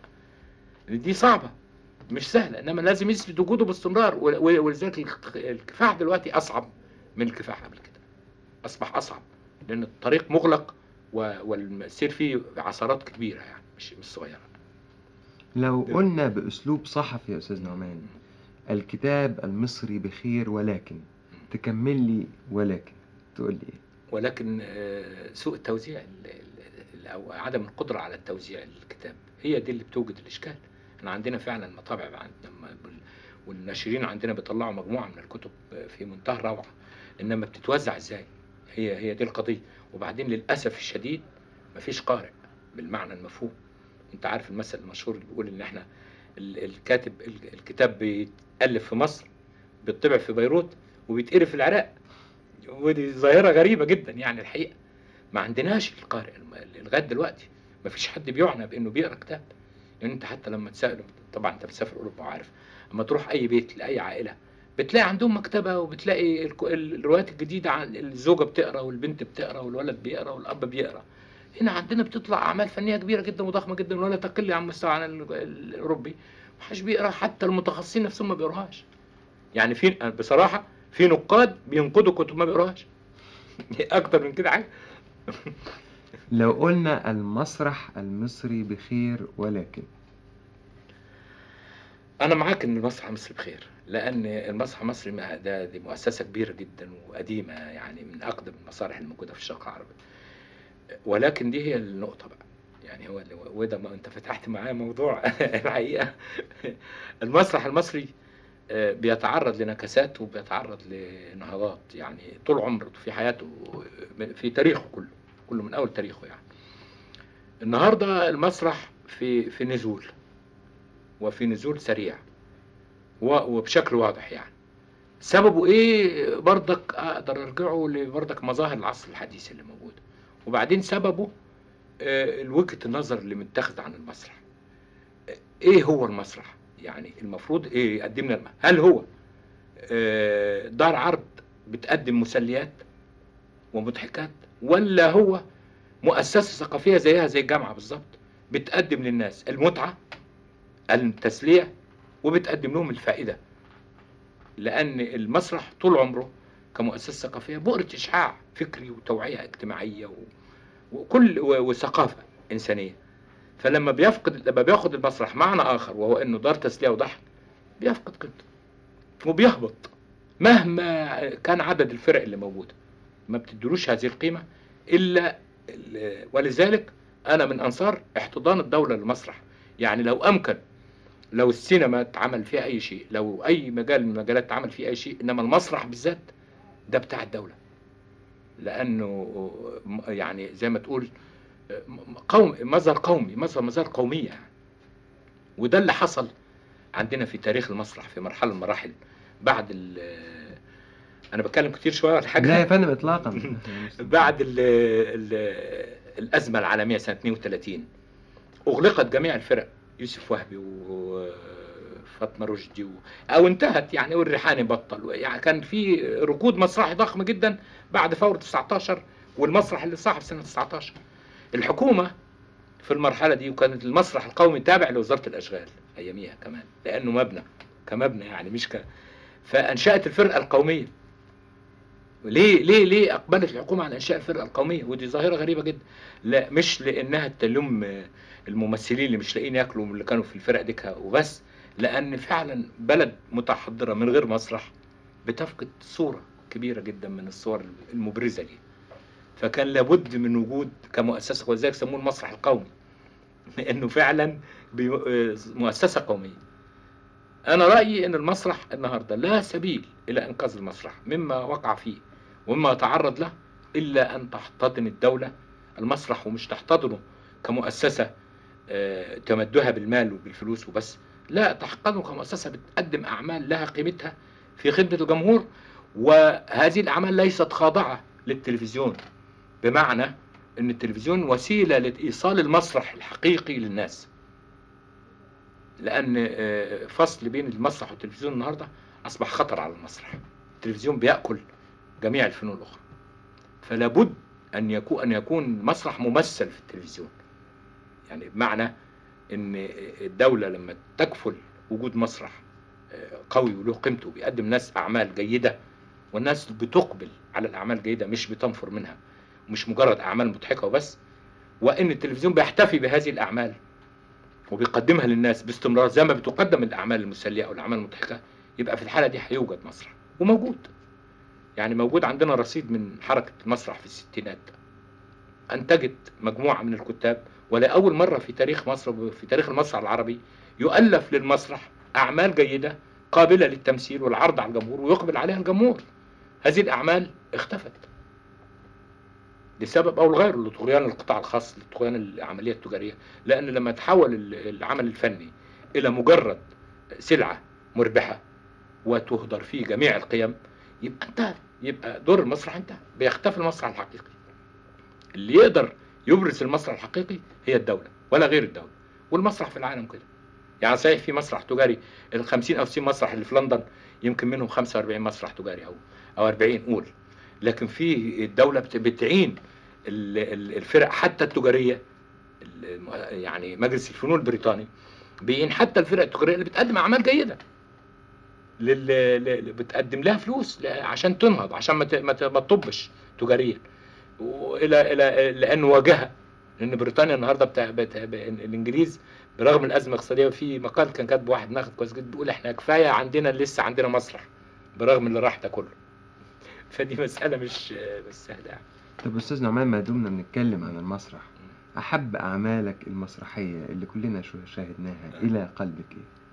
دي صعبه مش سهله انما لازم يثبت وجوده باستمرار و- و- ولذلك الك- الكفاح دلوقتي اصعب من الكفاح قبل كده اصبح اصعب لان الطريق مغلق و- والسير فيه عثرات كبيره يعني مش مش صغيره لو قلنا بأسلوب صحفي يا أستاذ نعمان الكتاب المصري بخير ولكن تكمل لي ولكن تقول لي إيه؟ ولكن آه، سوء التوزيع ال- ال- او عدم القدره على التوزيع الكتاب هي دي اللي بتوجد الاشكال احنا عندنا فعلا مطابع عندنا وال- والناشرين عندنا بيطلعوا مجموعه من الكتب في منتهى الروعه انما بتتوزع ازاي هي هي دي القضيه وبعدين للاسف الشديد مفيش قارئ بالمعنى المفهوم انت عارف المثل المشهور اللي بيقول ان احنا ال- الكاتب ال- الكتاب بيتالف في مصر بيطبع في بيروت وبيتقري في العراق ودي ظاهره غريبه جدا يعني الحقيقه ما عندناش القارئ الم- لغايه دلوقتي ما فيش حد بيعنى بانه بيقرا كتاب يعني انت حتى لما تساله طبعا انت بتسافر اوروبا وعارف اما تروح اي بيت لاي عائله بتلاقي عندهم مكتبه وبتلاقي الك- ال- الروايات الجديده عن الزوجه بتقرا والبنت بتقرا والولد بيقرا والاب بيقرا هنا عندنا بتطلع اعمال فنيه كبيره جدا وضخمه جدا ولا تقل عن مستوى عن ال- ال- الاوروبي محدش بيقرا حتى المتخصصين نفسهم ما بيقراهاش يعني في بصراحه في نقاد بينقدوا كتب ما بيقراهاش اكتر من كده حاجه لو قلنا المسرح المصري بخير ولكن انا معاك ان المسرح المصري بخير لان المسرح المصري ما- ده دي مؤسسه كبيره جدا وقديمه يعني من اقدم المسارح الموجوده في الشرق العربي ولكن دي هي النقطه بقى يعني هو اللي- وده ما انت فتحت معايا موضوع الحقيقه المسرح المصري آه، بيتعرض لنكسات وبيتعرض لنهضات يعني طول عمره في حياته في تاريخه كله كله من اول تاريخه يعني النهارده المسرح في في نزول وفي نزول سريع و- وبشكل واضح يعني سببه ايه برضك اقدر ارجعه لبرضك مظاهر العصر الحديث اللي موجوده وبعدين سببه آه، وجهة النظر اللي متاخد عن المسرح آه، ايه هو المسرح يعني المفروض ايه يقدم لنا الم- هل هو آه، دار عرض بتقدم مسليات ومضحكات ولا هو مؤسسة ثقافية زيها زي الجامعة بالظبط بتقدم للناس المتعة التسلية وبتقدم لهم الفائدة لأن المسرح طول عمره كمؤسسة ثقافية بؤرة إشعاع فكري وتوعية اجتماعية و... وكل و... وثقافة إنسانية فلما بيفقد لما بياخد المسرح معنى آخر وهو إنه دار تسلية وضحك بيفقد قيمته وبيهبط مهما كان عدد الفرق اللي موجودة ما بتدلوش هذه القيمة إلا ال- ولذلك أنا من أنصار احتضان الدولة للمسرح يعني لو أمكن لو السينما اتعمل فيها أي شيء لو أي مجال من المجالات اتعمل فيه أي شيء إنما المسرح بالذات ده بتاع الدولة لأنه م- يعني زي ما تقول م- قوم مظهر قومي مظهر مظهر قومية يعني. وده اللي حصل عندنا في تاريخ المسرح في مرحلة من المراحل بعد ال أنا بتكلم كتير شوية ولا حاجة لا يا فندم اطلاقا بعد ال ال الأزمة العالمية سنة 32 أغلقت جميع الفرق يوسف وهبي وفاطمة رشدي و... أو انتهت يعني والريحاني بطل يعني كان في ركود مسرحي ضخم جدا بعد ثورة 19 والمسرح اللي صاحب سنة 19 الحكومة في المرحلة دي وكان المسرح القومي تابع لوزارة الأشغال أياميها كمان لأنه مبنى كمبنى يعني مش ك فأنشأت الفرقة القومية ليه ليه ليه اقبلت الحكومه على انشاء الفرقه القوميه ودي ظاهره غريبه جدا لا مش لانها تلوم الممثلين اللي مش لاقيين ياكلوا من اللي كانوا في الفرق دي وبس لان فعلا بلد متحضره من غير مسرح بتفقد صوره كبيره جدا من الصور المبرزه ليه فكان لابد من وجود كمؤسسه ولذلك سموه المسرح القومي لانه فعلا بي- مؤسسه قوميه انا رايي ان المسرح النهارده لا سبيل الى انقاذ المسرح مما وقع فيه ومما يتعرض له الا ان تحتضن الدوله المسرح ومش تحتضنه كمؤسسه آه، تمدها بالمال وبالفلوس وبس لا تحتضنه كمؤسسه بتقدم اعمال لها قيمتها في خدمه الجمهور وهذه الاعمال ليست خاضعه للتلفزيون بمعنى ان التلفزيون وسيله لايصال المسرح الحقيقي للناس لان آه، فصل بين المسرح والتلفزيون النهارده اصبح خطر على المسرح التلفزيون بياكل جميع الفنون الاخرى فلا بد ان يكون ان يكون المسرح ممثل في التلفزيون يعني بمعنى ان الدوله لما تكفل وجود مسرح آه، قوي وله قيمته بيقدم ناس اعمال جيده والناس بتقبل على الاعمال الجيده مش بتنفر منها مش مجرد اعمال مضحكه وبس وان التلفزيون بيحتفي بهذه الاعمال وبيقدمها للناس باستمرار زي ما بتقدم الاعمال المسليه او الاعمال المضحكه يبقى في الحاله دي هيوجد مسرح وموجود يعني موجود عندنا رصيد من حركه المسرح في الستينات انتجت مجموعه من الكتاب ولاول مره في تاريخ مصر في تاريخ المسرح العربي يؤلف للمسرح اعمال جيده قابله للتمثيل والعرض على الجمهور ويقبل عليها الجمهور هذه الاعمال اختفت لسبب او لغيره لطغيان القطاع الخاص لطغيان العمليه التجاريه لان لما تحول ال- العمل الفني الى مجرد سلعه مربحه وتهدر فيه جميع القيم يبقى انتهى يبقى دور المسرح انتهى بيختفي المسرح الحقيقي اللي يقدر يبرز المسرح الحقيقي هي الدوله ولا غير الدوله والمسرح في العالم كده يعني صحيح في مسرح تجاري ال 50 او 60 مسرح اللي في لندن يمكن منهم 45 مسرح تجاري او او 40 قول لكن في الدوله بت- بتعين ال- ال- الفرق حتى التجاريه ال- يعني مجلس الفنون البريطاني بيعين حتى الفرق التجاريه اللي بتقدم اعمال جيده لل... ل- بتقدم لها فلوس ل- عشان تنهض عشان ما ت- ما ت- ما تطبش تجاريا والى الى لانه واجهها لان بريطانيا النهارده بتاع بت... ب- الانجليز برغم الازمه الاقتصاديه في مقال كان كاتبه واحد ناخد كويس جدا بيقول احنا كفايه عندنا لسه عندنا مسرح برغم اللي راح ده كله فدي مساله مش مش سهله يعني. طب استاذ نعمان ما دمنا بنتكلم عن المسرح احب اعمالك المسرحيه اللي كلنا شو- شاهدناها الى قلبك ايه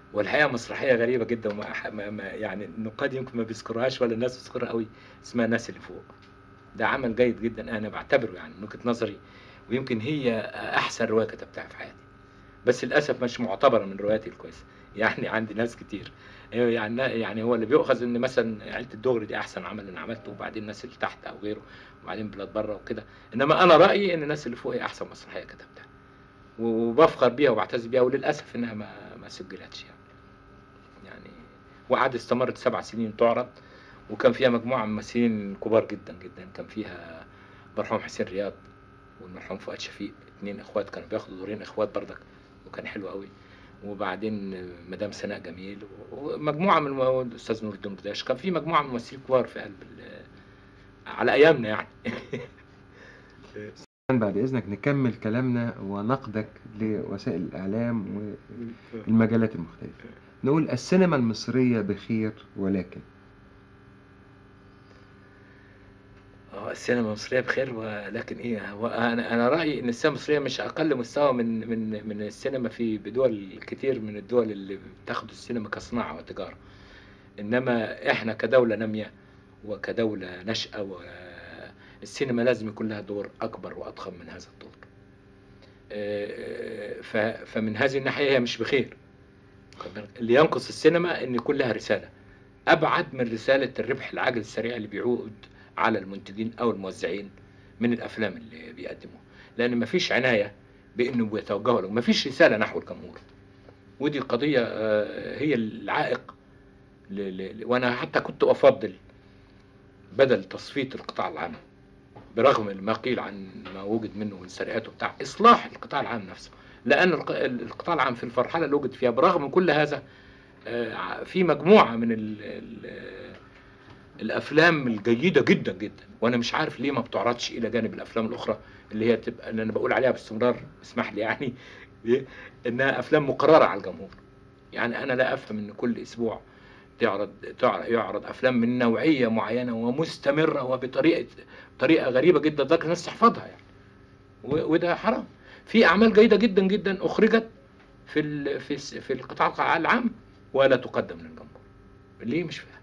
والحقيقه مسرحيه غريبه جدا وما ما ما يعني النقاد يمكن ما بيذكروهاش ولا الناس بتذكرها قوي اسمها الناس اللي فوق ده عمل جيد جدا انا بعتبره يعني من وجهه نظري ويمكن هي احسن روايه كتبتها في حياتي بس للاسف مش معتبره من رواياتي الكويسه يعني عندي ناس كتير يعني يعني هو اللي بيؤخذ ان مثلا عيله الدغري دي احسن عمل انا عملته وبعدين الناس اللي تحت او غيره وبعدين بلاد بره وكده انما انا رايي ان الناس اللي فوق هي احسن مسرحيه كتبتها وبفخر بيها وبعتز بيها وللاسف انها ما ما سجلتش يعني يعني وقعد استمرت سبع سنين تعرض وكان فيها مجموعه من ممثلين كبار جدا جدا كان فيها المرحوم حسين رياض والمرحوم فؤاد شفيق اثنين اخوات كانوا بياخدوا دورين اخوات بردك وكان حلو قوي وبعدين مدام سناء جميل ومجموعه من الاستاذ نور الدين بداش كان في مجموعه من ممثلين كبار في قلب على ايامنا يعني بعد اذنك نكمل كلامنا ونقدك لوسائل الاعلام والمجالات المختلفه نقول السينما المصريه بخير ولكن اه السينما المصريه بخير ولكن ايه هو انا انا رايي ان السينما المصريه مش اقل مستوى من من من السينما في بدول كتير من الدول اللي بتاخد السينما كصناعه وتجاره انما احنا كدوله ناميه وكدوله ناشئه والسينما لازم يكون لها دور اكبر واضخم من هذا الدور فمن هذه الناحيه هي مش بخير اللي ينقص السينما ان يكون لها رساله ابعد من رساله الربح العاجل السريع اللي بيعود على المنتجين او الموزعين من الافلام اللي بيقدموها لان مفيش عنايه بانه بيتوجهوا له مفيش رساله نحو الجمهور ودي قضيه هي العائق وانا حتى كنت افضل بدل تصفيه القطاع العام برغم ما قيل عن ما وجد منه من سرقات وبتاع اصلاح القطاع العام نفسه لان القطاع العام في المرحله اللي وجد فيها برغم كل هذا في مجموعه من ال ال الافلام الجيده جدا جدا وانا مش عارف ليه ما بتعرضش الى جانب الافلام الاخرى اللي هي تبقى اللي انا بقول عليها باستمرار اسمح لي يعني انها افلام مقرره على الجمهور يعني انا لا افهم ان كل اسبوع تعرض يعرض افلام من نوعيه معينه ومستمره وبطريقه طريقه غريبه جدا لدرجه الناس تحفظها يعني وده حرام في اعمال جيده جدا جدا اخرجت في ال في في القطاع العام ولا تقدم للجمهور ليه مش فاهم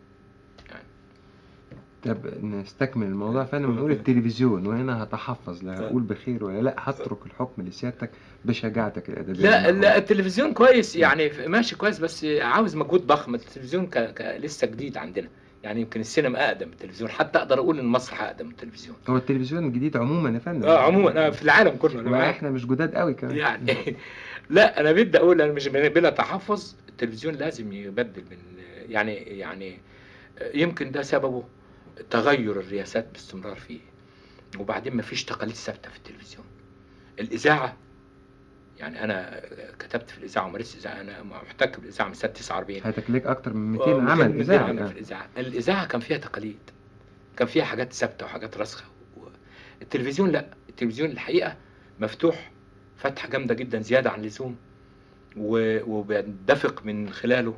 طب نستكمل الموضوع فانا بنقول التلفزيون وهنا هتحفظ لا هقول بخير ولا لا هترك الحكم لسيادتك بشجاعتك الادبيه لا لا التلفزيون كويس يعني ماشي كويس بس عاوز مجهود ضخم التلفزيون ك... ك... لسه جديد عندنا يعني يمكن السينما اقدم من التلفزيون حتى اقدر اقول ان المسرح اقدم من التلفزيون هو التلفزيون الجديد عموما يا فندم اه عموما في العالم كله ما احنا مش جداد قوي كمان يعني لا انا بدي اقول انا مش بلا تحفظ التلفزيون لازم يبدل من يعني يعني يمكن ده سببه تغير الرياسات باستمرار فيه وبعدين ما فيش تقاليد ثابته في التلفزيون الاذاعه يعني انا كتبت في الاذاعه ومارست الاذاعه انا محتك بالاذاعه من سنه 49 هاتك ليك اكتر من 200 عمل اذاعه عمل في الاذاعه الاذاعه كان فيها تقاليد كان فيها حاجات ثابته وحاجات راسخه التلفزيون لا التلفزيون الحقيقه مفتوح فتحه جامده جدا زياده عن اللزوم وبيندفق من خلاله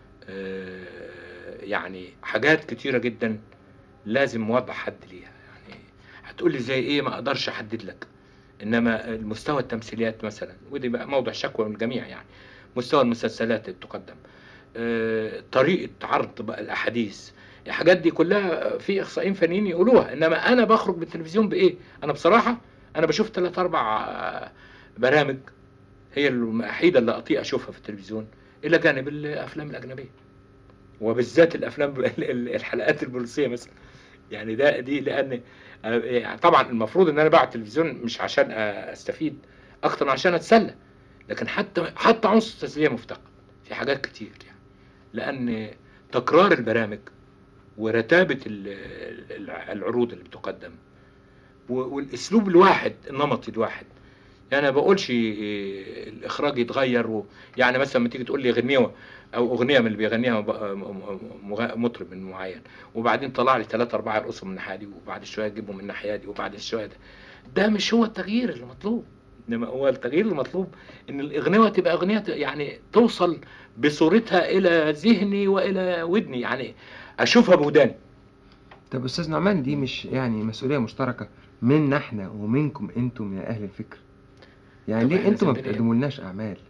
يعني حاجات كتيره جدا لازم موضح حد ليها يعني هتقول لي زي ايه ما اقدرش احدد لك انما المستوى التمثيليات مثلا ودي بقى موضع شكوى من الجميع يعني مستوى المسلسلات اللي بتقدم آه، طريقه عرض بقى الاحاديث الحاجات دي كلها في اخصائيين فنيين يقولوها انما انا بخرج بالتلفزيون بايه انا بصراحه انا بشوف ثلاث اربع برامج هي الوحيده اللي اطيق اشوفها في التلفزيون الى جانب الافلام الاجنبيه وبالذات الافلام الحلقات البوليسيه مثلا يعني ده دي لان طبعا المفروض ان انا بعد التلفزيون مش عشان استفيد اكتر من عشان اتسلى لكن حتى حتى عنصر التسليه مفتقد في حاجات كتير يعني لان تكرار البرامج ورتابه العروض اللي بتقدم والاسلوب الواحد النمطي الواحد يعني ما بقولش الاخراج يتغير و... يعني مثلا لما تيجي تقول لي غنيوه او اغنيه من اللي بيغنيها مطرب من معين وبعدين طلع لي ثلاثة أربعة يرقصوا من الناحيه دي وبعد شويه يجيبوا من الناحيه دي وبعد شويه ده ده مش هو التغيير اللي مطلوب انما هو التغيير المطلوب ان الاغنيه تبقى اغنيه يعني توصل بصورتها الى ذهني والى ودني يعني اشوفها بوداني طب استاذ نعمان دي مش يعني مسؤوليه مشتركه منا احنا ومنكم انتم يا اهل الفكر يعني ليه انتم ما بتقدموا لناش اعمال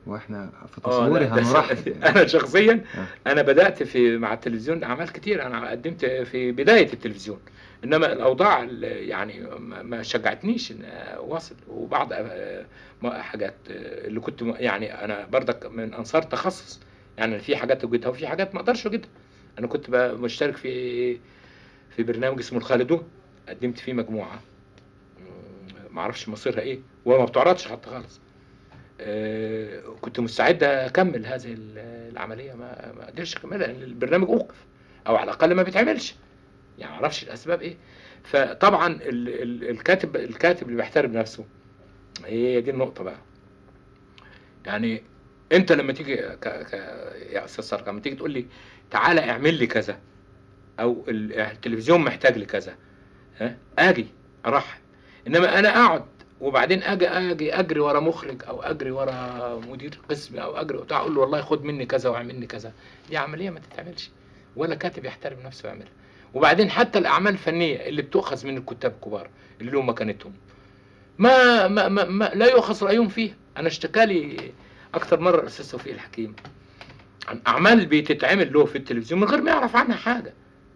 واحنا في آه، تصوري لا، ده هنرحب يعني. انا شخصيا آه. انا بدات في مع التلفزيون اعمال كتير انا قدمت في بدايه التلفزيون انما الاوضاع ال- يعني ما ما شجعتنيش ان اواصل وبعض آه، ما- حاجات آه، اللي كنت م- يعني انا برضك من انصار تخصص يعني في حاجات وجدتها وفي حاجات ما اقدرش اجدها انا كنت بقى مشترك في في برنامج اسمه الخالدون قدمت فيه مجموعه مم، ما اعرفش مصيرها ايه وما بتعرضش حتى خالص آه، كنت مستعد اكمل هذه ال- العمليه ما ما قدرتش اكملها لان البرنامج اوقف او على الاقل ما بيتعملش يعني ما اعرفش الاسباب ايه فطبعا ال ال الكاتب الكاتب اللي بيحترم نفسه هي دي النقطه بقى يعني انت لما تيجي ك ك يا استاذ سرقه لما تيجي تقول لي تعالى اعمل لي كذا او ال- التلفزيون محتاج لي كذا ها اجي ارحب انما انا اقعد وبعدين اجي اجي اجري ورا مخرج او اجري ورا مدير قسم او اجري بتاع اقول له والله خد مني كذا واعمل لي كذا دي عمليه ما تتعملش ولا كاتب يحترم نفسه يعملها وبعدين حتى الاعمال الفنيه اللي بتؤخذ من الكتاب الكبار اللي لهم مكانتهم ما, ما, ما, ما لا يؤخذ رايهم فيها انا اشتكالي اكتر مره الاستاذ توفيق الحكيم عن اعمال بتتعمل له في التلفزيون من غير ما يعرف عنها حاجه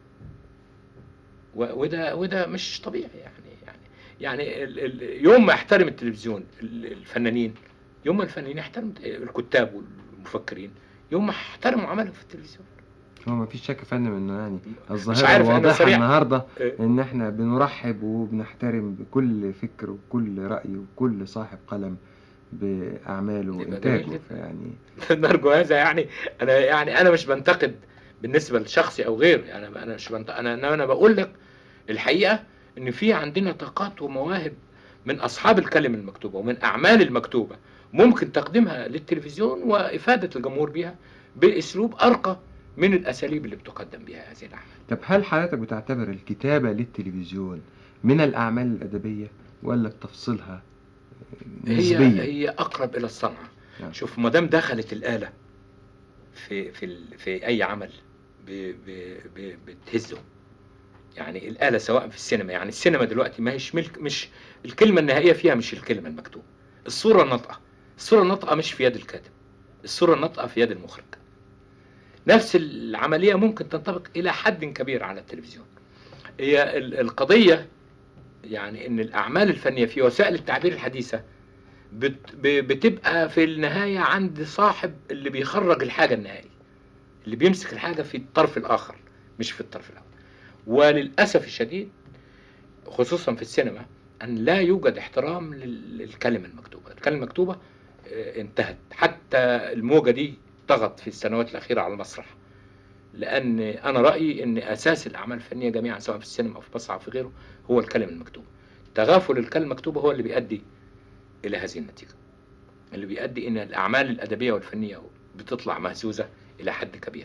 و- وده وده مش طبيعي يعني يعني يعني ال ال يوم ما يحترم التلفزيون ال- الفنانين يوم ما الفنانين يحترم الكتاب والمفكرين يوم ما يحترموا عملهم في التلفزيون هو ما فيش شك يا فندم انه يعني مش الظاهره عارف أنا الواضحه سريع. النهارده إيه. ان احنا بنرحب وبنحترم بكل فكر وكل راي وكل صاحب قلم باعماله يبقى وانتاجه جميل جدا. فيعني نرجو هذا يعني انا يعني انا مش بنتقد بالنسبه لشخصي او غير يعني انا مش بنتقد انا انا أنا بقول لك الحقيقه ان في عندنا طاقات ومواهب من اصحاب الكلمه المكتوبه ومن اعمال المكتوبه ممكن تقديمها للتلفزيون وافاده الجمهور بها باسلوب ارقى من الاساليب اللي بتقدم بها هذه الاعمال طب هل حضرتك بتعتبر الكتابه للتلفزيون من الاعمال الادبيه ولا بتفصيلها هي نسبيا هي اقرب الى الصنعه نعم. شوف ما دام دخلت الاله في في ال- في اي عمل ب- ب- ب- بتهزه يعني الاله سواء في السينما يعني السينما دلوقتي ما هيش ملك مش الكلمه النهائيه فيها مش الكلمه المكتوبه الصوره الناطقه الصوره الناطقه مش في يد الكاتب الصوره الناطقه في يد المخرج نفس العمليه ممكن تنطبق الى حد كبير على التلفزيون هي ال- القضيه يعني ان الاعمال الفنيه في وسائل التعبير الحديثه بت- ب- بتبقى في النهايه عند صاحب اللي بيخرج الحاجه النهائيه اللي بيمسك الحاجه في الطرف الاخر مش في الطرف الاول وللاسف الشديد خصوصا في السينما ان لا يوجد احترام لل- للكلمه المكتوبه الكلمه المكتوبه آه، انتهت حتى الموجه دي طغت في السنوات الاخيره على المسرح لان انا رايي ان اساس الاعمال الفنيه جميعا سواء في السينما او في المسرح او في غيره هو الكلمه المكتوبه تغافل الكلمه المكتوبه هو اللي بيؤدي الى هذه النتيجه اللي بيؤدي ان الاعمال الادبيه والفنيه بتطلع مهزوزه الى حد كبير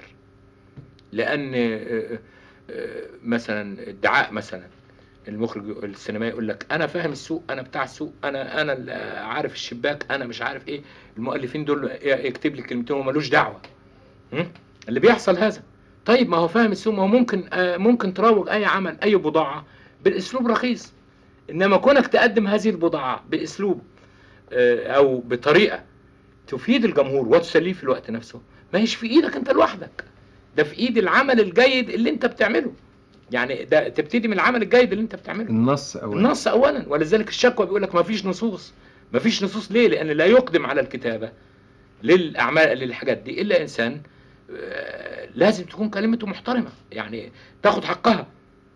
لان آه، آه، مثلا ادعاء مثلا المخرج السينمائي يقول لك انا فاهم السوق انا بتاع السوق انا انا اللي عارف الشباك انا مش عارف ايه المؤلفين دول يكتب لي كلمتين ومالوش دعوه م? اللي بيحصل هذا طيب ما هو فاهم السوق ما هو ممكن آه، ممكن تروج اي عمل اي بضاعه بالاسلوب رخيص انما كونك تقدم هذه البضاعه باسلوب آه، او بطريقه تفيد الجمهور وتسليه في الوقت نفسه ما هيش في ايدك انت لوحدك ده في ايد العمل الجيد اللي انت بتعمله يعني ده تبتدي من العمل الجيد اللي انت بتعمله النص اولا النص اولا ولذلك الشكوى بيقول لك ما فيش نصوص ما فيش نصوص ليه لان لا يقدم على الكتابه للاعمال للحاجات دي الا انسان آه، لازم تكون كلمته محترمه يعني تاخد حقها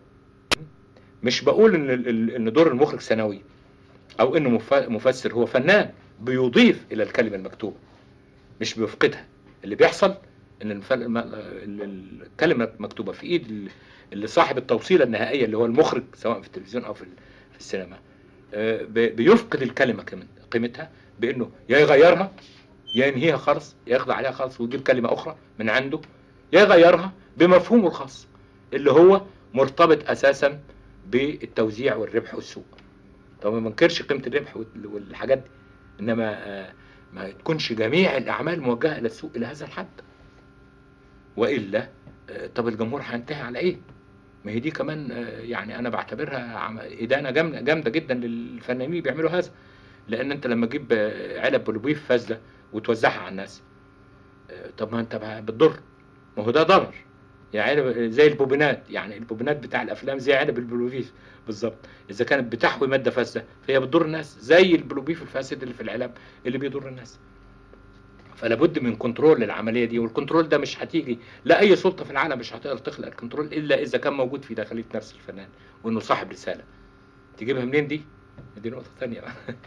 مش بقول ان ال- ال- ان دور المخرج ثانوي او انه مف- مفسر هو فنان بيضيف الى الكلمه المكتوبه مش بيفقدها اللي بيحصل ان الف- الم- ال- الكلمه مكتوبه في ايد ال- اللي صاحب التوصيله النهائيه اللي هو المخرج سواء في التلفزيون او في ال- في السينما آه، ب- بيفقد الكلمه قيمت- قيمتها بانه يا يغيرها يا ينهيها خالص يا يخضع عليها خالص ويجيب كلمه اخرى من عنده يا يغيرها بمفهومه الخاص اللي هو مرتبط اساسا بالتوزيع والربح والسوق طب ما منكرش قيمه الربح وال- والحاجات دي انما آه، ما تكونش جميع الاعمال موجهه الى السوق الى هذا الحد والا آه، طب الجمهور هينتهي على ايه ما هي دي كمان آه، يعني انا بعتبرها عم- ادانه جامده جامده جدا للفنانين اللي بيعملوا هذا لان انت لما تجيب آه، علب بلوبيف فاسده وتوزعها على الناس آه، طب ما انت بقى بتضر ما هو ده ضرر يعني علب زي البوبينات يعني البوبينات بتاع الافلام زي علب البلوفيف بالظبط اذا كانت بتحوي ماده فاسده فهي بتضر الناس زي البلوفيف الفاسد اللي في العلب اللي بيضر الناس فلا بد من كنترول للعمليه دي والكنترول ده مش هتيجي لا اي سلطه في العالم مش هتقدر تخلق الكنترول الا اذا كان موجود في داخليه نفس الفنان وانه صاحب رساله تجيبها منين دي دي نقطه ثانيه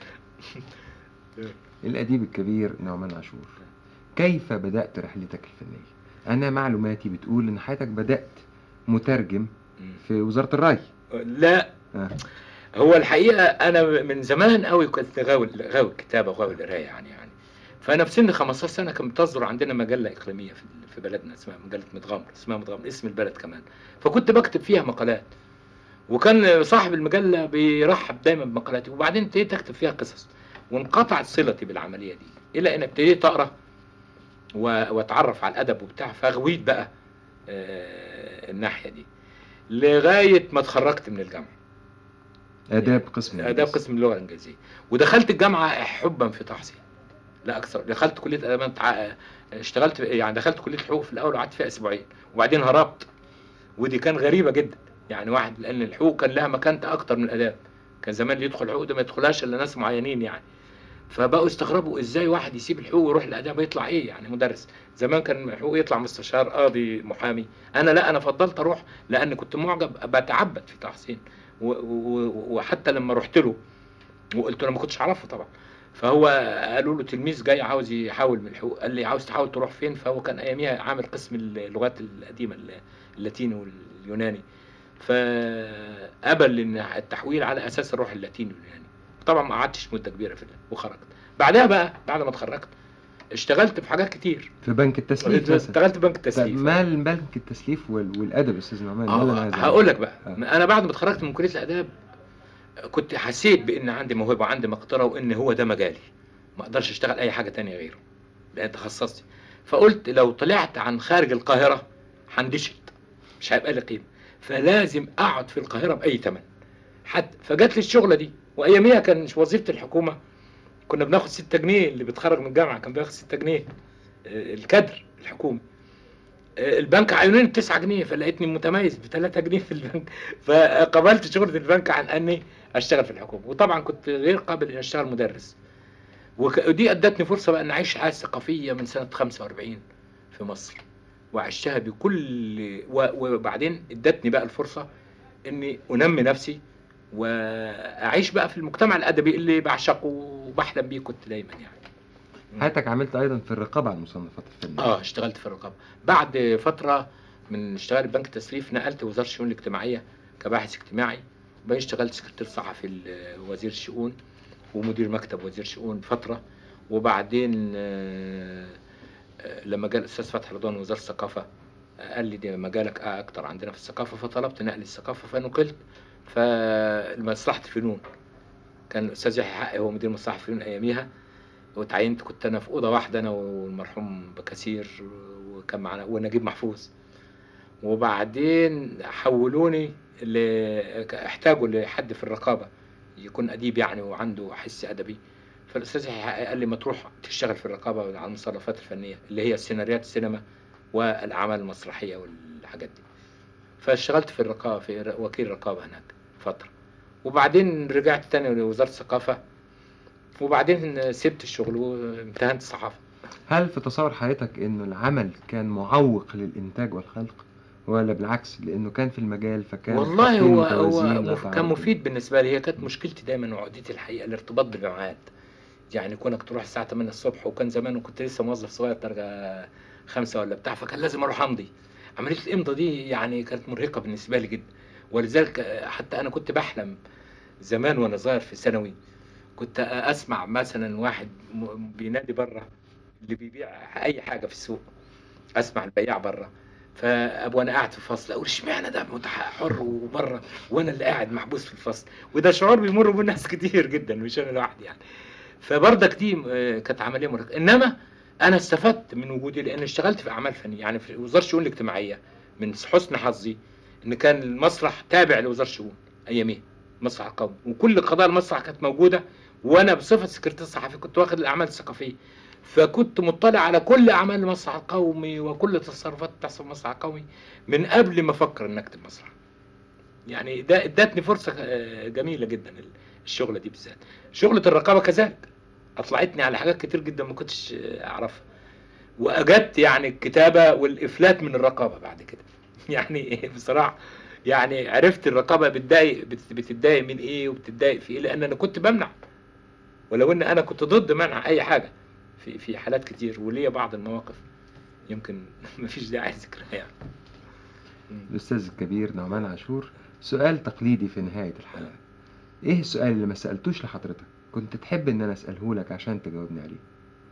الأديب الكبير نعمان عاشور كيف بدأت رحلتك الفنية؟ أنا معلوماتي بتقول إن حياتك بدأت مترجم في وزارة الري لا آه. هو الحقيقه انا من زمان قوي كنت غاوي غاوي الكتابه وغاوي القرايه يعني يعني فانا في سن 15 سنه كانت بتصدر عندنا مجله اقليميه في في بلدنا اسمها مجله متغمر اسمها متغمر اسم البلد كمان فكنت بكتب فيها مقالات وكان صاحب المجله بيرحب دايما بمقالاتي وبعدين ابتديت اكتب فيها قصص وانقطعت صلتي بالعمليه دي الى ان ابتديت اقرا و- واتعرف على الادب وبتاع فغويت بقى آه، الناحيه دي لغايه ما اتخرجت من الجامعه آداب قسم اداب الإنجليزي. قسم اللغه الانجليزيه ودخلت الجامعه حبا في تحصيل لا اكثر دخلت كليه اداب تع- اشتغلت يعني دخلت كليه حقوق في الاول وقعدت فيها اسبوعين وبعدين هربت ودي كان غريبه جدا يعني واحد لان الحقوق كان لها مكانتها اكتر من الاداب كان زمان اللي يدخل حقوق ده ما يدخلهاش الا ناس معينين يعني فبقوا يستغربوا ازاي واحد يسيب الحقوق ويروح الاداب يطلع ايه يعني مدرس زمان كان الحقوق يطلع مستشار قاضي محامي انا لا انا فضلت اروح لان كنت معجب بتعبد في تحسين و- و- وحتى لما رحت له وقلت له أنا ما كنتش اعرفه طبعا فهو قالوا له تلميذ جاي عاوز يحاول من الحقوق قال لي عاوز تحاول تروح فين فهو كان اياميها عامل قسم اللغات القديمه اللاتيني واليوناني فقبل ان التحويل على اساس الروح اللاتيني واليوناني طبعا ما قعدتش مده كبيره في وخرجت بعدها بقى بعد ما اتخرجت اشتغلت في حاجات كتير في بنك التسليف مثلا اشتغلت في بنك طب التسليف ما بنك التسليف وال- والأدب أستاذ نعمان ده اللي أنا اه عايز هقول لك بقى آه. انا بعد ما اتخرجت من كليه الاداب كنت حسيت بان عندي موهبه وعندي مقدره وان هو ده مجالي ما اقدرش اشتغل اي حاجه تانية غيره لان تخصصتي فقلت لو طلعت عن خارج القاهره هندشت مش هيبقى لي قيمه فلازم اقعد في القاهره باي ثمن حتى فجات لي الشغله دي واياميها كان وظيفه الحكومه كنا بناخد 6 جنيه اللي بيتخرج من الجامعه كان بياخد 6 جنيه آه، الكادر الحكومي آه، البنك عينوني ب 9 جنيه فلقيتني متميز ب 3 جنيه في البنك فقبلت شغله البنك عن اني اشتغل في الحكومه وطبعا كنت غير قابل اني اشتغل مدرس وك- ودي ادتني فرصه بقى ان اعيش حياه ثقافيه من سنه 45 في مصر وعشتها بكل و- وبعدين ادتني بقى الفرصه اني انمي نفسي واعيش بقى في المجتمع الادبي اللي بعشقه وبحلم بيه كنت دايما يعني حياتك عملت أيضا في الرقابة على المصنفات الفنية اه اشتغلت في الرقابه بعد فتره من اشتغال بنك التسليف نقلت وزاره الشؤون الاجتماعيه كباحث اجتماعي وبعدين اشتغلت سكرتير صحفي لوزير الشؤون ومدير مكتب وزير شؤون فتره وبعدين آه، آه، لما جاء الاستاذ فتحي رضوان وزاره الثقافه آه، قال لي ده مجالك اكتر عندنا في الثقافه فطلبت نقل الثقافه فنقلت فمصلحه الفنون كان الاستاذ يحيى حقي هو مدير مصلحه الفنون اياميها وتعينت كنت انا في اوضه واحده انا والمرحوم بكثير وكان معنا ونجيب محفوظ وبعدين حولوني ل... احتاجوا لحد في الرقابه يكون اديب يعني وعنده حس ادبي فالاستاذ يحيى قال لي ما تروح تشتغل في الرقابه على المصنفات الفنيه اللي هي سيناريوهات السينما والاعمال المسرحيه والحاجات دي فاشتغلت في الرقابه في وكيل رقابه هناك فتره وبعدين رجعت تاني لوزاره الثقافه وبعدين سبت الشغل وامتهنت الصحافه هل في تصور حياتك انه العمل كان معوق للانتاج والخلق ولا بالعكس لانه كان في المجال فكان والله خطين هو متوازيين هو لا مف- كان تعارض. مفيد بالنسبه لي هي كانت مشكلتي دايما وعقدتي الحقيقه الارتباط بالميعاد يعني كونك تروح الساعه 8 الصبح وكان زمان وكنت لسه موظف صغير درجه خمسة ولا بتاع فكان لازم اروح امضي عمليه الامضاء دي يعني كانت مرهقه بالنسبه لي جدا ولذلك آه، حتى انا كنت بحلم زمان وانا صغير في ثانوي كنت اسمع مثلا واحد م- بينادي بره اللي بيبيع اي حاجه في السوق اسمع البياع بره فابو انا قاعد في الفصل اقول اشمعنى ده متح- حر وبره وانا اللي قاعد محبوس في الفصل وده شعور بيمر بيه ناس كتير جدا مش انا لوحدي يعني فبرضك دي آه، كانت عمليه مرهقه انما انا استفدت من وجودي لان اشتغلت في اعمال فنيه يعني في وزاره الشؤون الاجتماعيه من حسن حظي ان كان المسرح تابع لوزاره الشؤون اياميها المسرح القومي وكل قضايا المسرح كانت موجوده وانا بصفه سكرتير صحفي كنت واخد الاعمال الثقافيه فكنت مطلع على كل اعمال المسرح القومي وكل التصرفات اللي بتحصل في المسرح القومي من قبل ما افكر ان اكتب مسرح يعني ده ادتني فرصه آه، جميله جدا الشغله دي بالذات شغله الرقابه كذلك اطلعتني على حاجات كتير جدا ما كنتش آه، اعرفها واجدت يعني الكتابه والافلات من الرقابه بعد كده يعني بصراحه يعني عرفت الرقابه بتضايق بت- بتتضايق من ايه وبتتضايق في ايه لان انا كنت بمنع ولو ان انا كنت ضد منع اي حاجه في في حالات كتير وليا بعض المواقف يمكن مفيش داعي ذكرها يعني الأستاذ الكبير نعمان عاشور سؤال تقليدي في نهاية الحلقة إيه السؤال اللي ما سألتوش لحضرتك كنت تحب إن أنا أسأله لك عشان تجاوبني عليه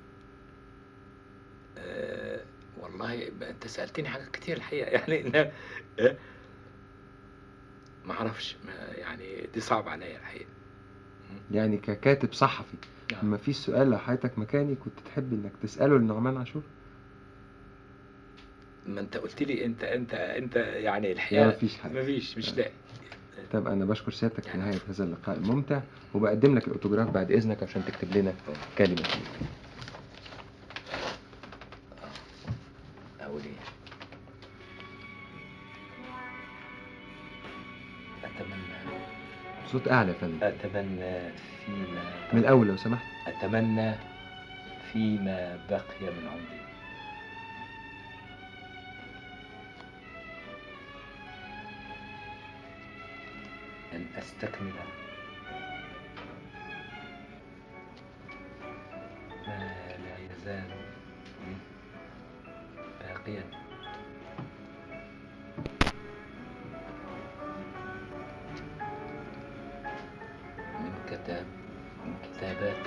آه، والله بقى انت سالتني حاجات كتير الحقيقه يعني أنا آه، ما اعرفش ما- يعني دي صعب عليا الحقيقه يعني ككاتب صحفي نعم. ما فيش سؤال لو حضرتك مكاني كنت تحب إنك تسأله لنعمان عاشور ما انت قلت لي انت انت انت يعني لا الحقيقه مفيش حاجة مفيش مش لاقي طب أنا بشكر سيادتك في نهاية هذا اللقاء الممتع وبقدم لك الأوتوجراف بعد إذنك عشان تكتب لنا كلمة فيه. اقول ايه اتمنى صوت أعلى يا فندم اتمنى فيما من الأول لو سمحت أتمنى فيما بقي من عمري أن أستكمل ما لا يزال باقيا من كتاب من كتابات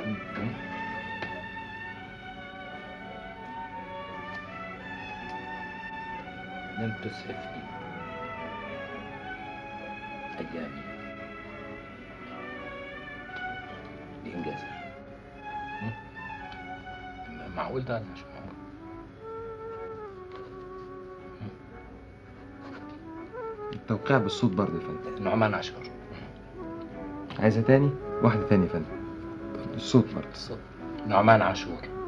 لم تسعفني أيامي بإنجازها م? معقول ده ولا مش معقول؟ التوقيع بالصوت برضه يا فندم نعمان عاشور عايزها تاني واحدة تانية يا فندم الصوت برضه الصوت نعمان عاشور